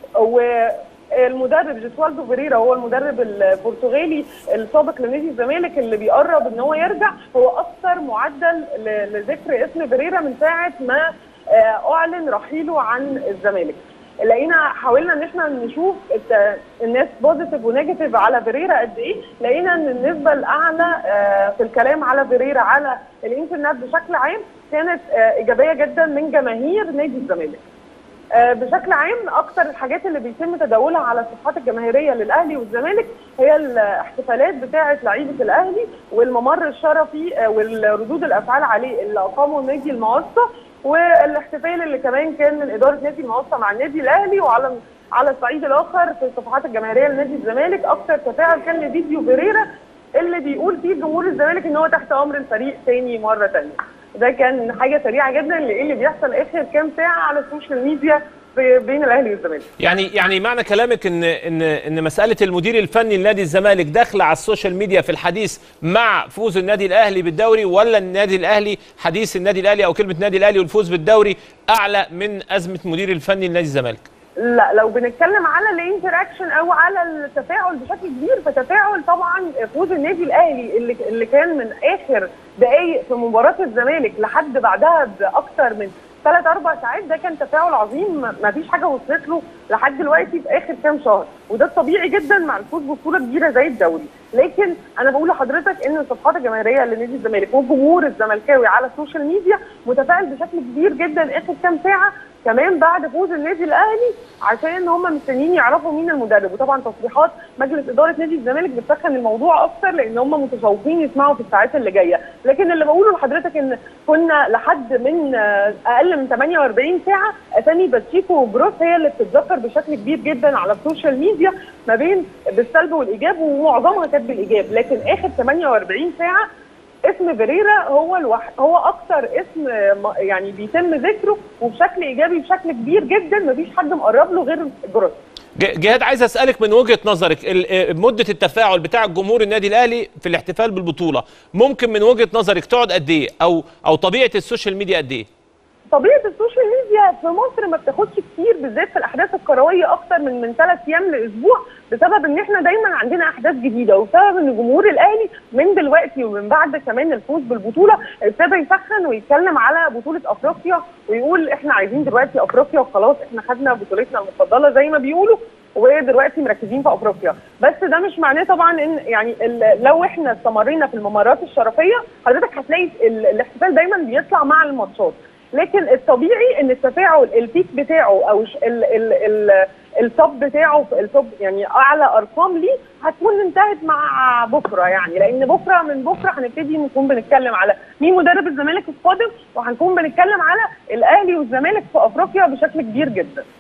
S4: والمدرب جيسوالدو فيريرا هو المدرب البرتغالي السابق لنادي الزمالك اللي بيقرب ان هو يرجع هو اكثر معدل ل- لذكر اسم فيريرا من ساعه ما آه، اعلن رحيله عن الزمالك لقينا حاولنا ان احنا نشوف الت- الناس بوزيتيف ونيجاتيف على فيريرا قد ايه لقينا ان النسبه الاعلى آه، في الكلام على فيريرا على الانترنت بشكل عام كانت آه، ايجابيه جدا من جماهير نادي الزمالك آه، بشكل عام اكتر الحاجات اللي بيتم تداولها على الصفحات الجماهيريه للاهلي والزمالك هي الاحتفالات بتاعه لعيبه الاهلي والممر الشرفي آه، والردود الافعال عليه اللي اقامه نادي المقصه والاحتفال اللي كمان كان من اداره نادي المقصه مع النادي الاهلي وعلى على الصعيد الاخر في الصفحات الجماهيريه لنادي الزمالك اكتر تفاعل كان لفيديو فيريرا اللي بيقول فيه جمهور الزمالك ان هو تحت امر الفريق تاني مره تانيه ده كان حاجه سريعه جدا لايه اللي بيحصل اخر كام ساعه على السوشيال ميديا في- بين الاهلي والزمالك
S2: يعني يعني معنى كلامك ان ان ان مساله المدير الفني لنادي الزمالك داخله على السوشيال ميديا في الحديث مع فوز النادي الاهلي بالدوري ولا النادي الاهلي حديث النادي الاهلي او كلمه النادي الاهلي والفوز بالدوري اعلى من ازمه مدير الفني لنادي الزمالك
S4: لا لو بنتكلم على الانتراكشن او على التفاعل بشكل كبير فتفاعل طبعا فوز النادي الاهلي اللي اللي كان من اخر دقائق في مباراه الزمالك لحد بعدها باكثر من ثلاث اربع ساعات ده كان تفاعل عظيم ما- ما فيش حاجه وصلت له لحد دلوقتي في اخر كام شهر وده الطبيعي جدا مع الفوز ببطوله كبيره زي الدوري لكن انا بقول لحضرتك ان الصفحات الجماهيريه لنادي الزمالك والجمهور الزملكاوي على السوشيال ميديا متفاعل بشكل كبير جدا اخر كام ساعه كمان بعد فوز النادي الاهلي عشان هم مستنيين يعرفوا مين المدرب وطبعا تصريحات مجلس اداره نادي الزمالك بتسخن الموضوع اكتر لان هم متشوقين يسمعوا في الساعات اللي جايه لكن اللي بقوله لحضرتك ان كنا لحد من آه، اقل من 48 ساعه اسامي باتشيكو وجروس هي اللي بتتذكر بشكل كبير جدا على السوشيال ميديا ما بين بالسلب والايجاب ومعظمها كانت بالايجاب لكن اخر 48 ساعه اسم فيريرا هو الوح... هو اكتر اسم م- يعني بيتم ذكره وبشكل ايجابي بشكل كبير جدا مفيش حد مقرب له غير جروس
S2: ج- جهاد عايز اسالك من وجهه نظرك ال- آه، مده التفاعل بتاع الجمهور النادي الاهلي في الاحتفال بالبطوله ممكن من وجهه نظرك تقعد قد ايه او او طبيعه السوشيال ميديا قد ايه
S4: طبيعه السوشيال ميديا في مصر ما بتاخدش كتير بالذات في الاحداث الكرويه اكتر من من ثلاث ايام لاسبوع بسبب ان احنا دايما عندنا احداث جديده وبسبب ان جمهور الاهلي من دلوقتي ومن بعد كمان الفوز بالبطوله ابتدى يسخن ويتكلم على بطوله افريقيا ويقول احنا عايزين دلوقتي افريقيا وخلاص احنا خدنا بطولتنا المفضله زي ما بيقولوا ودلوقتي مركزين في افريقيا بس ده مش معناه طبعا ان يعني ال- لو احنا استمرينا في الممرات الشرفيه حضرتك هتلاقي ال- الاحتفال دايما بيطلع مع الماتشات لكن الطبيعي ان التفاعل البيك بتاعه او ش- ال ال ال التوب بتاعه التوب يعني اعلى ارقام ليه هتكون انتهت مع بكره يعني لان بكره من بكره هنبتدي نكون بنتكلم على مين مدرب الزمالك القادم وهنكون بنتكلم على الاهلي والزمالك في افريقيا بشكل كبير جدا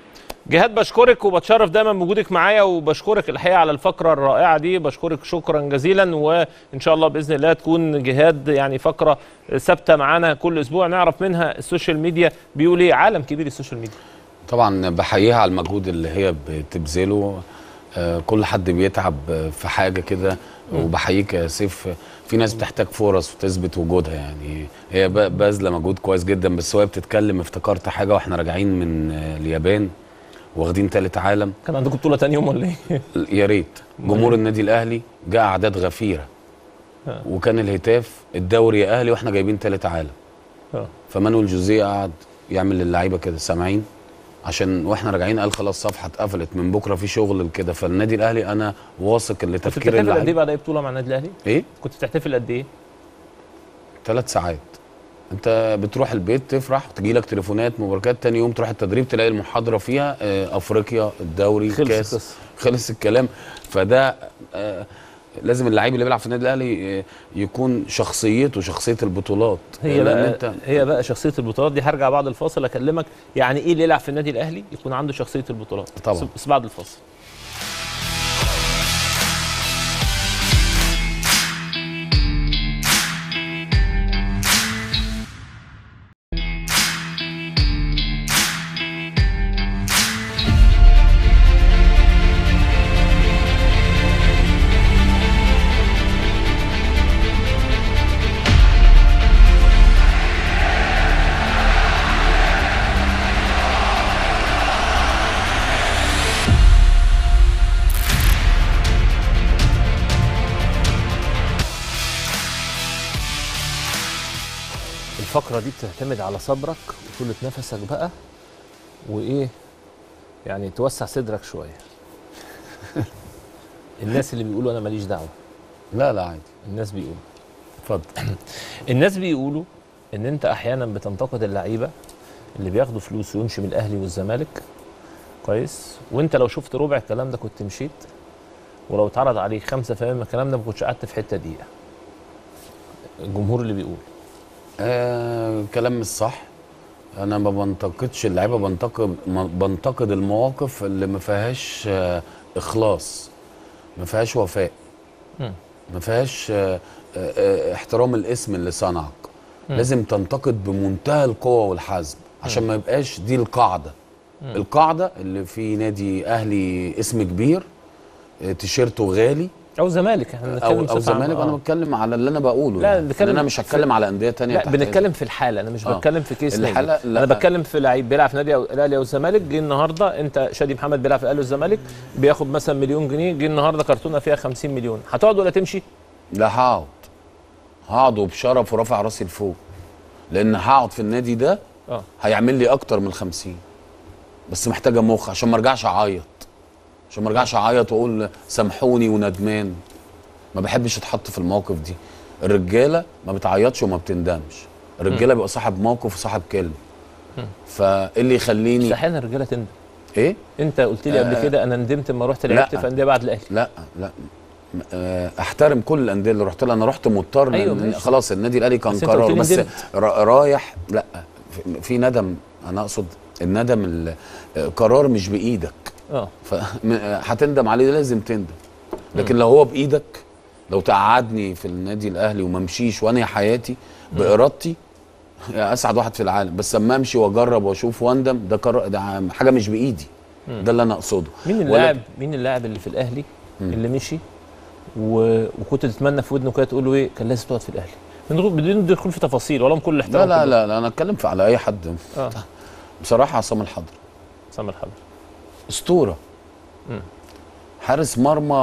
S2: جهاد بشكرك وبتشرف دايما بوجودك معايا وبشكرك الحقيقه على الفقره الرائعه دي بشكرك شكرا جزيلا وان شاء الله باذن الله تكون جهاد يعني فقره ثابته معانا كل اسبوع نعرف منها السوشيال ميديا بيقول ايه عالم كبير السوشيال ميديا
S3: طبعا بحييها على المجهود اللي هي بتبذله آه، كل حد بيتعب آه، في حاجه كده وبحييك يا سيف في ناس بتحتاج فرص وتثبت وجودها يعني هي ب- باذله مجهود كويس جدا بس وهي بتتكلم افتكرت حاجه واحنا راجعين من آه، اليابان واخدين تالت عالم
S2: كان عندكم بطوله تاني يوم ولا ايه
S3: يا ريت جمهور النادي الاهلي جاء اعداد غفيره
S2: آه.
S3: وكان الهتاف الدوري يا اهلي واحنا جايبين تالت عالم
S2: آه.
S3: فمانويل جوزيه قعد يعمل للعيبه كده سامعين عشان واحنا راجعين قال خلاص صفحه اتقفلت من بكره في شغل كده فالنادي الاهلي انا واثق ان
S2: كنت
S3: تفكير
S2: بتحتفل قد ايه
S3: اللعيبه
S2: بعد اي بطوله مع النادي الاهلي
S3: ايه
S2: كنت بتحتفل قد ايه
S3: ثلاث ساعات انت بتروح البيت تفرح تجي لك تليفونات مباركات تاني يوم تروح التدريب تلاقي المحاضره فيها آه، افريقيا الدوري
S2: خلص
S3: كاس
S2: القصة.
S3: خلص الكلام فده آه، لازم اللعيب اللي بيلعب في النادي الاهلي آه، يكون شخصيته شخصيه البطولات
S2: هي
S3: لأن
S2: بقى
S3: انت
S2: هي بقى شخصيه البطولات دي هرجع بعد الفاصل اكلمك يعني ايه اللي يلعب في النادي الاهلي يكون عنده شخصيه البطولات
S3: طبعا.
S2: بس- بس بعد الفاصل الفقره دي بتعتمد على صبرك وطولة نفسك بقى وايه يعني توسع صدرك شويه الناس اللي بيقولوا انا ماليش دعوه
S3: لا لا عادي
S2: الناس بيقولوا
S3: اتفضل
S2: الناس بيقولوا ان انت احيانا بتنتقد اللعيبه اللي بياخدوا فلوس ويمشي من الاهلي والزمالك كويس وانت لو شفت ربع الكلام ده كنت مشيت ولو اتعرض عليك خمسة فاهم من الكلام ده ما كنتش قعدت في حته دقيقه الجمهور اللي بيقول
S3: آه كلام مش صح انا ما بنتقدش اللعيبه بنتقد ما- بنتقد المواقف اللي ما فيهاش آه اخلاص ما فيهاش وفاء
S2: مم.
S3: ما فيهاش آه آه آه احترام الاسم اللي صنعك
S2: مم.
S3: لازم تنتقد بمنتهى القوه والحزم عشان ما يبقاش دي القاعده
S2: مم.
S3: القاعده اللي في نادي اهلي اسم كبير آه، تيشيرته غالي
S2: او زمالك احنا بنتكلم
S3: او او
S2: بصفة عامة.
S3: زمالك انا
S2: آه.
S3: بتكلم على اللي انا بقوله
S2: لا،
S3: يعني.
S2: بنتكلم
S3: إن انا مش
S2: في-
S3: هتكلم على انديه تانية
S2: لا
S3: تحت
S2: بنتكلم في الحاله انا مش
S3: آه.
S2: بتكلم في كيس
S3: الحالة-
S2: نادي
S3: لا.
S2: انا بتكلم في لعيب بيلعب في نادي أو- الاهلي او الزمالك جه النهارده انت شادي محمد بيلعب في الاهلي والزمالك بياخد مثلا مليون جنيه جه النهارده كرتونه فيها 50 مليون هتقعد ولا تمشي
S3: لا هقعد هقعد وبشرف ورافع راسي لفوق لان هقعد في النادي ده
S2: اه
S3: هيعمل لي اكتر من 50 بس محتاجه مخ عشان ما ارجعش اعيط عشان ما ارجعش اعيط واقول سامحوني وندمان ما بحبش اتحط في المواقف دي الرجاله ما بتعيطش وما بتندمش الرجاله بيبقى صاحب موقف وصاحب كلمه فايه اللي يخليني
S2: بس احيانا الرجاله تندم
S3: ايه
S2: انت قلت لي قبل
S3: آه.
S2: كده انا ندمت لما رحت لعبت
S3: لا.
S2: في انديه بعد الاهلي
S3: لا لا م- آه، احترم كل الانديه اللي رحت لها انا رحت مضطر
S2: أيوة
S3: لأن
S2: ماشي.
S3: خلاص النادي الاهلي كان
S2: بس أنت قلت
S3: قرار
S2: لي
S3: بس
S2: ندمت.
S3: را- رايح لا في- في ندم انا اقصد الندم ال- آه، قرار مش بايدك
S2: اه
S3: فهتندم عليه لازم تندم لكن لو هو بايدك لو تقعدني في النادي الاهلي وما امشيش وانهي حياتي بارادتي يا اسعد واحد في العالم بس اما امشي واجرب واشوف واندم ده قرار ده حاجه مش بايدي ده اللي انا اقصده
S2: مين
S3: ولكن-
S2: اللاعب مين اللاعب اللي في الاهلي اللي مشي و... وكنت تتمنى في ودنه كده تقول له ايه كان لازم تقعد في الاهلي من غير بدون دخول في تفاصيل ولا كل
S3: لا
S2: الاحترام
S3: لا
S2: كله.
S3: لا, لا انا اتكلم في على اي حد
S2: اه
S3: بصراحه عصام الحضري
S2: سامر الحضر
S3: اسطوره
S2: مم.
S3: حارس مرمى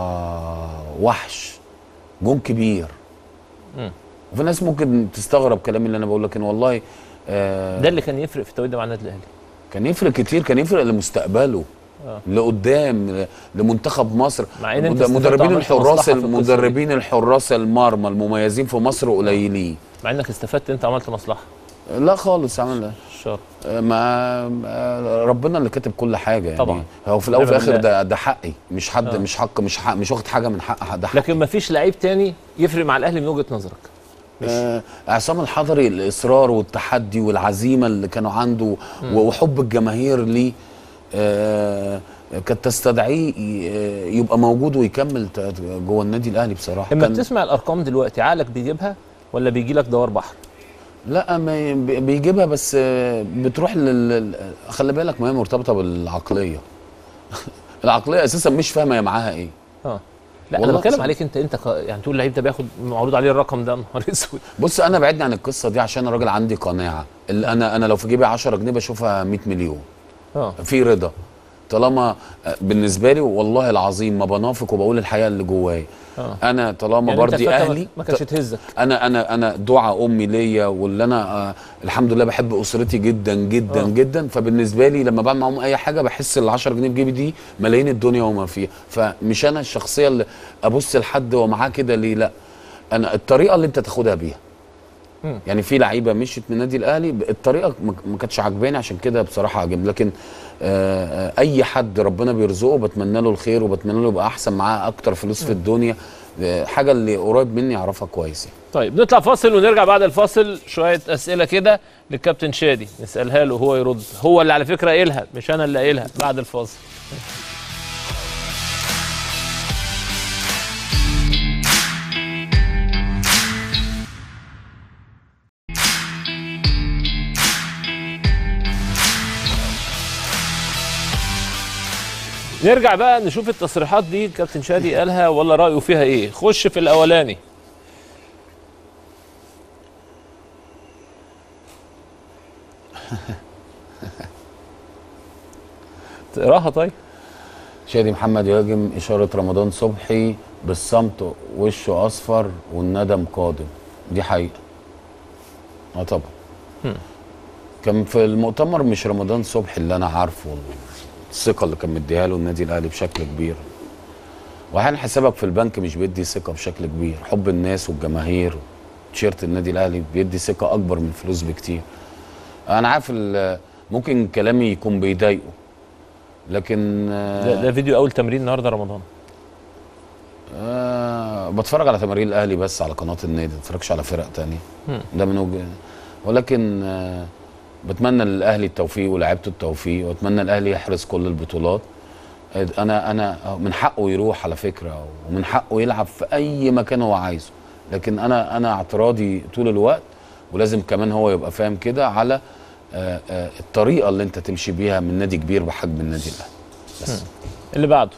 S3: وحش جون كبير
S2: مم.
S3: وفي ناس ممكن تستغرب كلامي اللي انا بقول لكن والله آه
S2: ده اللي كان يفرق في التوقيت ده مع النادي الاهلي
S3: كان يفرق كتير كان يفرق لمستقبله
S2: آه.
S3: لقدام ل- لمنتخب مصر
S2: مع إن أنت
S3: مد-
S2: استفدت
S3: مدربين
S2: وعملت
S3: الحراس
S2: مصلحة في القصة دي.
S3: مدربين الحراس المرمى المميزين في مصر قليلين
S2: مع انك استفدت انت عملت مصلحه
S3: لا خالص عمل
S2: الشر
S3: ما ما- ربنا اللي كاتب كل حاجه يعني
S2: طبعا.
S3: هو في الاول وفي
S2: نعم
S3: الاخر
S2: بالله.
S3: ده ده حقي مش حد
S2: آه.
S3: مش حق مش حق مش واخد حاجه من حق حد ده حقي
S2: لكن ما فيش لعيب تاني يفرق مع الاهلي من وجهه نظرك
S3: آه عصام الحضري الاصرار والتحدي والعزيمه اللي كانوا عنده و- وحب الجماهير ليه آه كانت تستدعيه ي- يبقى موجود ويكمل ت- جوه النادي الاهلي بصراحه
S2: اما
S3: كان-
S2: بتسمع الارقام دلوقتي عقلك بيجيبها ولا بيجي لك دوار بحر
S3: لا ما ي- بي- بيجيبها بس آه، بتروح لل لل- خلي بالك ما هي مرتبطه بالعقليه العقليه اساسا مش فاهمه هي معاها ايه
S2: اه لا انا
S3: والله
S2: بتكلم
S3: صح.
S2: عليك انت انت ك- يعني تقول اللعيب ده بياخد معروض عليه الرقم ده نهار اسود
S3: بص انا بعدني عن القصه دي عشان الراجل عندي قناعه اللي انا انا لو في جيبي 10 جنيه بشوفها 100 مليون
S2: اه
S3: في رضا طالما آه، بالنسبه لي والله العظيم ما بنافق وبقول الحقيقه اللي جوايا
S2: اه
S3: انا طالما
S2: يعني انت
S3: برضي
S2: الفترة ما-
S3: اهلي
S2: ما كانش تهزك
S3: انا انا انا دعاء امي ليا واللي انا آه الحمد لله بحب اسرتي جدا جدا
S2: آه.
S3: آه. جدا فبالنسبه لي لما بعمل معاهم اي حاجه بحس ال 10 جنيه في جيبي دي ملايين الدنيا وما فيها فمش انا الشخصيه اللي ابص لحد ومعاه كده ليه لا انا الطريقه اللي انت تاخدها بيها
S2: مم.
S3: يعني في لعيبه مشيت من النادي الاهلي ب- الطريقه ما- ما كانتش عجباني عشان كده بصراحه عجب لكن آه آه، اي حد ربنا بيرزقه بتمنى له الخير وبتمنى له يبقى احسن معاه اكتر فلوس في الدنيا آه، حاجه اللي قريب مني يعرفها كويس يعني.
S2: طيب نطلع فاصل ونرجع بعد الفاصل شويه اسئله كده للكابتن شادي نسالها له وهو يرد هو اللي على فكره قايلها مش انا اللي قايلها بعد الفاصل نرجع بقى نشوف التصريحات دي كابتن شادي قالها ولا رايه فيها ايه خش في الاولاني تقراها طيب
S3: شادي محمد يهاجم إشارة رمضان صبحي بالصمت وشه أصفر والندم قادم دي حقيقة اه طبعا
S2: هم.
S3: كان في المؤتمر مش رمضان صبحي اللي أنا عارفه الثقة اللي كان مديها له النادي الأهلي بشكل كبير وأحيانا حسابك في البنك مش بيدي ثقة بشكل كبير حب الناس والجماهير تيشيرت النادي الأهلي بيدي ثقة أكبر من الفلوس بكتير أنا عارف ال- ممكن كلامي يكون بيضايقه لكن آه،
S2: ده, ده فيديو اول تمرين النهارده رمضان
S3: آه بتفرج على تمارين الاهلي بس على قناه النادي ما بتفرجش على فرق تانية
S2: مم.
S3: ده من وجه ولكن آه بتمنى للاهلي التوفيق ولاعيبته التوفيق واتمنى الاهلي يحرز كل البطولات آه، انا انا من حقه يروح على فكره ومن حقه يلعب في اي مكان هو عايزه لكن انا انا اعتراضي طول الوقت ولازم كمان هو يبقى فاهم كده على آه آه الطريقه اللي انت تمشي بيها من نادي كبير بحجم النادي الاهلي بس
S2: اللي بعده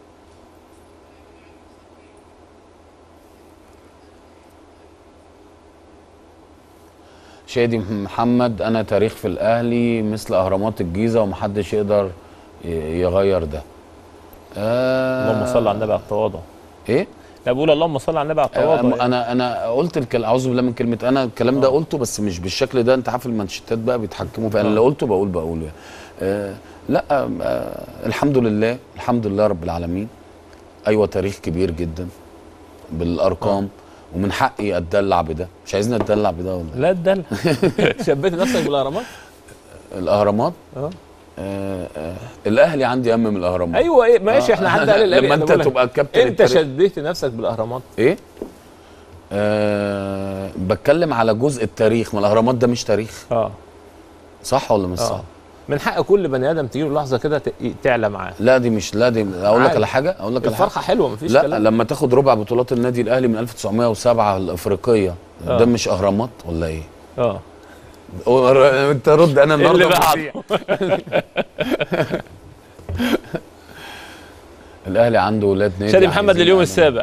S3: شادي محمد انا تاريخ في الاهلي مثل اهرامات الجيزه ومحدش يقدر ي- يغير ده آه
S2: اللهم صل على النبي على التواضع
S3: ايه
S2: لا بقول اللهم صل على النبي على التواضع
S3: آه انا انا قلت الكلام اعوذ بالله من كلمه انا الكلام ده
S2: آه.
S3: قلته بس مش بالشكل ده انت عارف المانشيتات بقى بيتحكموا فيها
S2: آه.
S3: انا اللي قلته بقول بقوله يعني. آه لا آه آه الحمد لله الحمد لله رب العالمين ايوه تاريخ كبير جدا بالارقام ومن حقي اتدلع بده مش عايزين اتدلع بده ولا
S2: لا الدل شبيت نفسك بالاهرامات
S3: الاهرامات
S2: اه
S3: آه آه الاهلي عندي اهم من الاهرامات
S2: ايوه ايه ماشي احنا حد قال الأهلي،
S3: لما
S2: أنا
S3: انت
S2: بقول لك،
S3: تبقى الكابتن
S2: انت
S3: التاريخ-
S2: شبيت نفسك بالاهرامات
S3: ايه آه بتكلم على جزء التاريخ ما الاهرامات ده مش تاريخ
S2: اه
S3: صح ولا مش
S2: اه
S3: صح
S2: من حق كل بني ادم تجي له لحظه كده ت- تعلى معاه
S3: لا دي مش لا دي اقول لك
S2: عادي.
S3: على حاجه اقول لك على حاجه
S2: الفرحه حلوه مفيش
S3: لا
S2: كلام
S3: لما تاخد ربع بطولات النادي الاهلي من 1907 الافريقيه
S2: آه.
S3: ده مش اهرامات ولا ايه
S2: اه
S3: انت رد انا
S2: اللي
S3: النهارده
S2: بعده
S3: الاهلي عنده ولاد نادي
S2: شادي محمد
S3: عايزين
S2: لليوم
S3: إعدام.
S2: السابع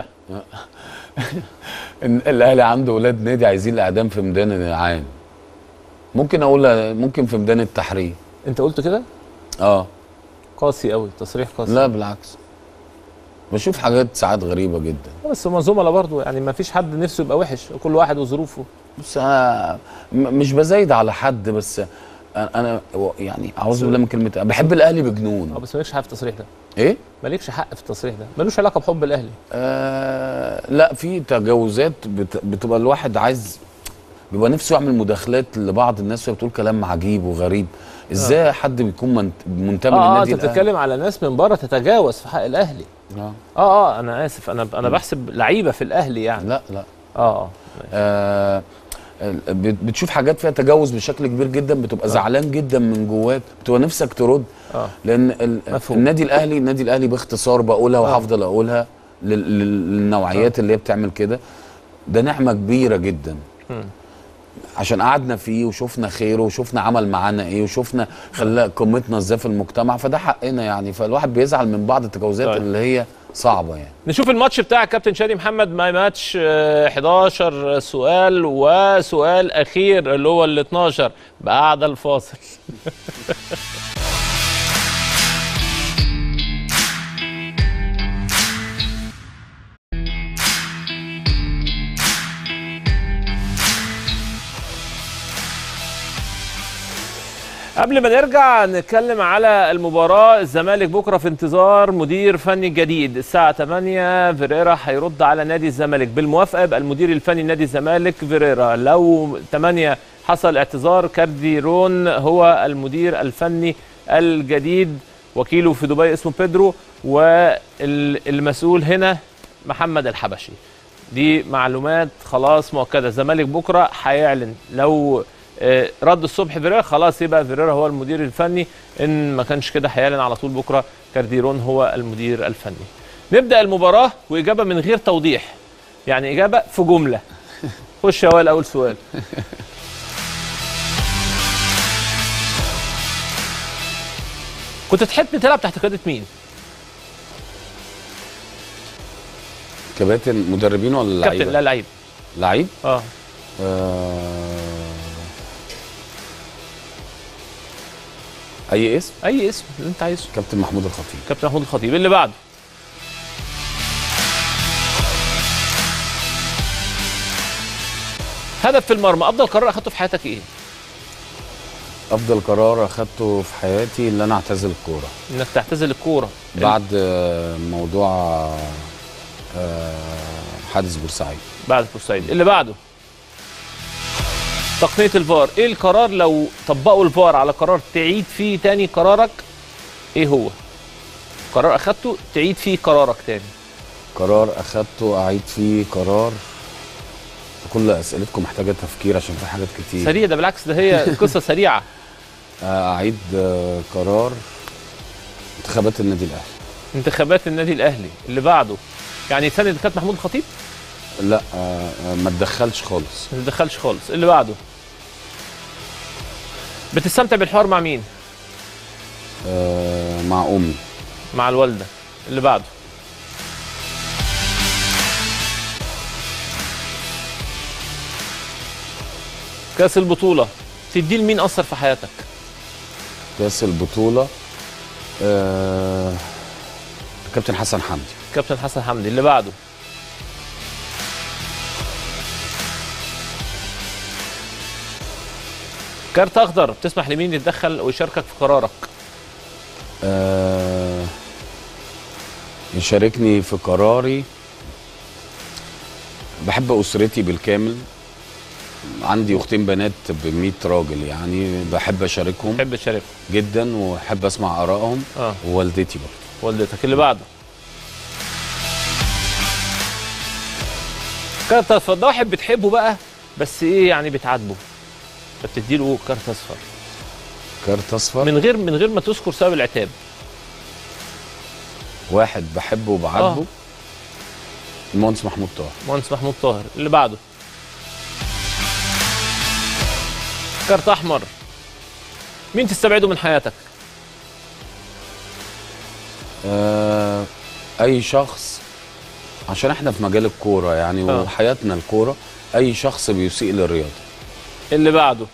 S3: إن الاهلي عنده ولاد نادي عايزين الاعدام في ميدان العام ممكن اقول ممكن في ميدان التحرير
S2: انت قلت كده
S3: اه
S2: قاسي قوي تصريح قاسي
S3: لا بالعكس بشوف حاجات ساعات غريبه جدا
S2: بس هم زملاء برضه يعني ما فيش حد نفسه يبقى وحش كل واحد وظروفه
S3: بص انا م- مش بزايد على حد بس انا أنا و- يعني اعوذ بالله من كلمه أنا بحب الاهلي
S2: اه
S3: بجنون
S2: بس مالكش حق في التصريح ده
S3: ايه
S2: مالكش حق في التصريح ده ملوش علاقه بحب الاهلي
S3: آه لا في تجاوزات بت بتبقى الواحد عايز بيبقى نفسه يعمل مداخلات لبعض الناس وهي بتقول كلام عجيب وغريب ازاي حد بيكون من- منتمي
S2: اه اه
S3: للنادي
S2: انت
S3: الأهلي؟
S2: بتتكلم على ناس من بره تتجاوز في حق الاهلي
S3: آه.
S2: اه اه انا اسف انا انا بحسب لعيبه في الاهلي يعني
S3: لا لا
S2: اه اه
S3: آه بت- بتشوف حاجات فيها تجاوز بشكل كبير جدا بتبقى زعلان جدا من جواك بتبقى نفسك ترد
S2: اه
S3: لان ال-
S2: مفهوم.
S3: النادي الاهلي النادي الاهلي باختصار بقولها وهفضل اقولها لل- لل- للنوعيات اللي هي بتعمل كده ده نعمه كبيره جدا
S2: مم.
S3: عشان قعدنا فيه وشفنا خيره وشفنا عمل معانا ايه وشفنا خلى قيمتنا ازاي في المجتمع فده حقنا يعني فالواحد بيزعل من بعض التجاوزات
S2: طيب.
S3: اللي هي صعبه يعني
S2: نشوف الماتش بتاع كابتن شادي محمد ماي ماتش آه، 11 سؤال وسؤال اخير اللي هو ال 12 بعد الفاصل قبل ما نرجع نتكلم على المباراة الزمالك بكرة في انتظار مدير فني جديد الساعة 8 فيريرا هيرد على نادي الزمالك بالموافقة يبقى المدير الفني نادي الزمالك فيريرا لو 8 حصل اعتذار كارديرون هو المدير الفني الجديد وكيله في دبي اسمه بيدرو والمسؤول هنا محمد الحبشي دي معلومات خلاص مؤكده الزمالك بكره هيعلن لو آه، رد الصبح فيريرا خلاص يبقى فيريرا هو المدير الفني ان ما كانش كده هيعلن على طول بكره كارديرون هو المدير الفني نبدا المباراه واجابه من غير توضيح يعني اجابه في جمله خش يا وائل اول سؤال كنت تحب تلعب تحت قياده مين؟
S3: كباتن مدربين ولا
S2: كابتن
S3: لعيبه
S2: لا لعيب
S3: لعيب
S2: اه
S3: آه... اي اسم
S2: اي اسم اللي انت عايزه
S3: كابتن محمود الخطيب
S2: كابتن محمود الخطيب اللي بعده هدف في المرمى افضل قرار اخدته في حياتك ايه
S3: افضل قرار اخدته في حياتي ان انا اعتزل الكوره
S2: انك تعتزل الكوره
S3: بعد آه، موضوع آه، حادث بورسعيد
S2: بعد بورسعيد اللي بعده تقنيه الفار ايه القرار لو طبقوا الفار على قرار تعيد فيه تاني قرارك ايه هو قرار اخدته تعيد فيه قرارك تاني
S3: قرار اخدته اعيد فيه قرار كل اسئلتكم محتاجه تفكير عشان في حاجات كتير
S2: سريع ده بالعكس ده هي قصه سريعه
S3: آه، اعيد آه، قرار انتخابات النادي الاهلي
S2: انتخابات النادي الاهلي اللي بعده يعني سنه كانت محمود الخطيب
S3: لا آه، آه، ما تدخلش خالص
S2: ما تدخلش خالص اللي بعده بتستمتع بالحوار مع مين
S3: آه، مع امي
S2: مع الوالده اللي بعده كاس البطوله تديه لمين اثر في حياتك
S3: كاس البطوله آه، كابتن حسن حمدي
S2: كابتن حسن حمدي اللي بعده كارت اخضر بتسمح لمين يتدخل ويشاركك في قرارك
S3: آه، يشاركني في قراري بحب اسرتي بالكامل عندي اختين بنات ب 100 راجل يعني بحب اشاركهم
S2: تحب تشارك
S3: جدا واحب اسمع ارائهم
S2: اه
S3: ووالدتي برضه
S2: والدتك اللي بعده كارت اصفر ده واحد بتحبه بقى بس ايه يعني بتعاتبه فبتديله كارت اصفر
S3: كارت اصفر
S2: من غير من غير ما تذكر سبب العتاب
S3: واحد بحبه وبعاتبه
S2: آه.
S3: المهندس محمود طاهر
S2: مهندس محمود طاهر اللي بعده كارت احمر مين تستبعده من حياتك
S3: آه، اي شخص عشان احنا في مجال الكوره يعني
S2: آه.
S3: وحياتنا الكوره اي شخص بيسيء للرياضه
S2: اللي بعده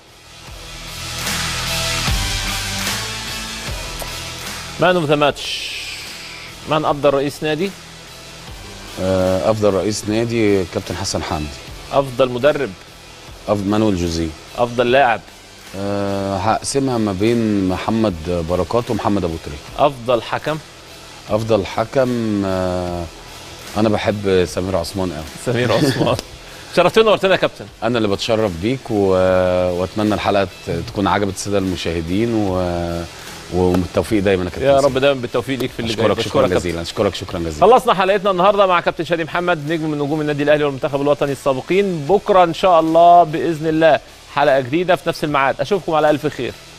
S2: مان اوف ذا ماتش من افضل رئيس نادي
S3: آه، افضل رئيس نادي كابتن حسن حمدي
S2: افضل مدرب
S3: افضل مانويل جوزيه
S2: افضل لاعب
S3: أه هقسمها ما بين محمد بركات ومحمد ابو تريكه
S2: افضل حكم
S3: افضل حكم أه انا بحب سمير عثمان قوي
S2: سمير عثمان شرفتنا ونورتنا يا كابتن
S3: انا اللي بتشرف بيك و... واتمنى الحلقه ت- تكون عجبت الساده المشاهدين و... والتوفيق دايما يا كابتن
S2: يا
S3: سيف.
S2: رب دايما بالتوفيق ليك في اللي جاي
S3: اشكرك شكرا
S2: بشكرك يا
S3: جزيلا اشكرك شكرا جزيلا
S2: خلصنا حلقتنا النهارده مع كابتن شادي محمد نجم من نجوم النادي الاهلي والمنتخب الوطني السابقين بكره ان شاء الله باذن الله حلقه جديده في نفس الميعاد اشوفكم على الف خير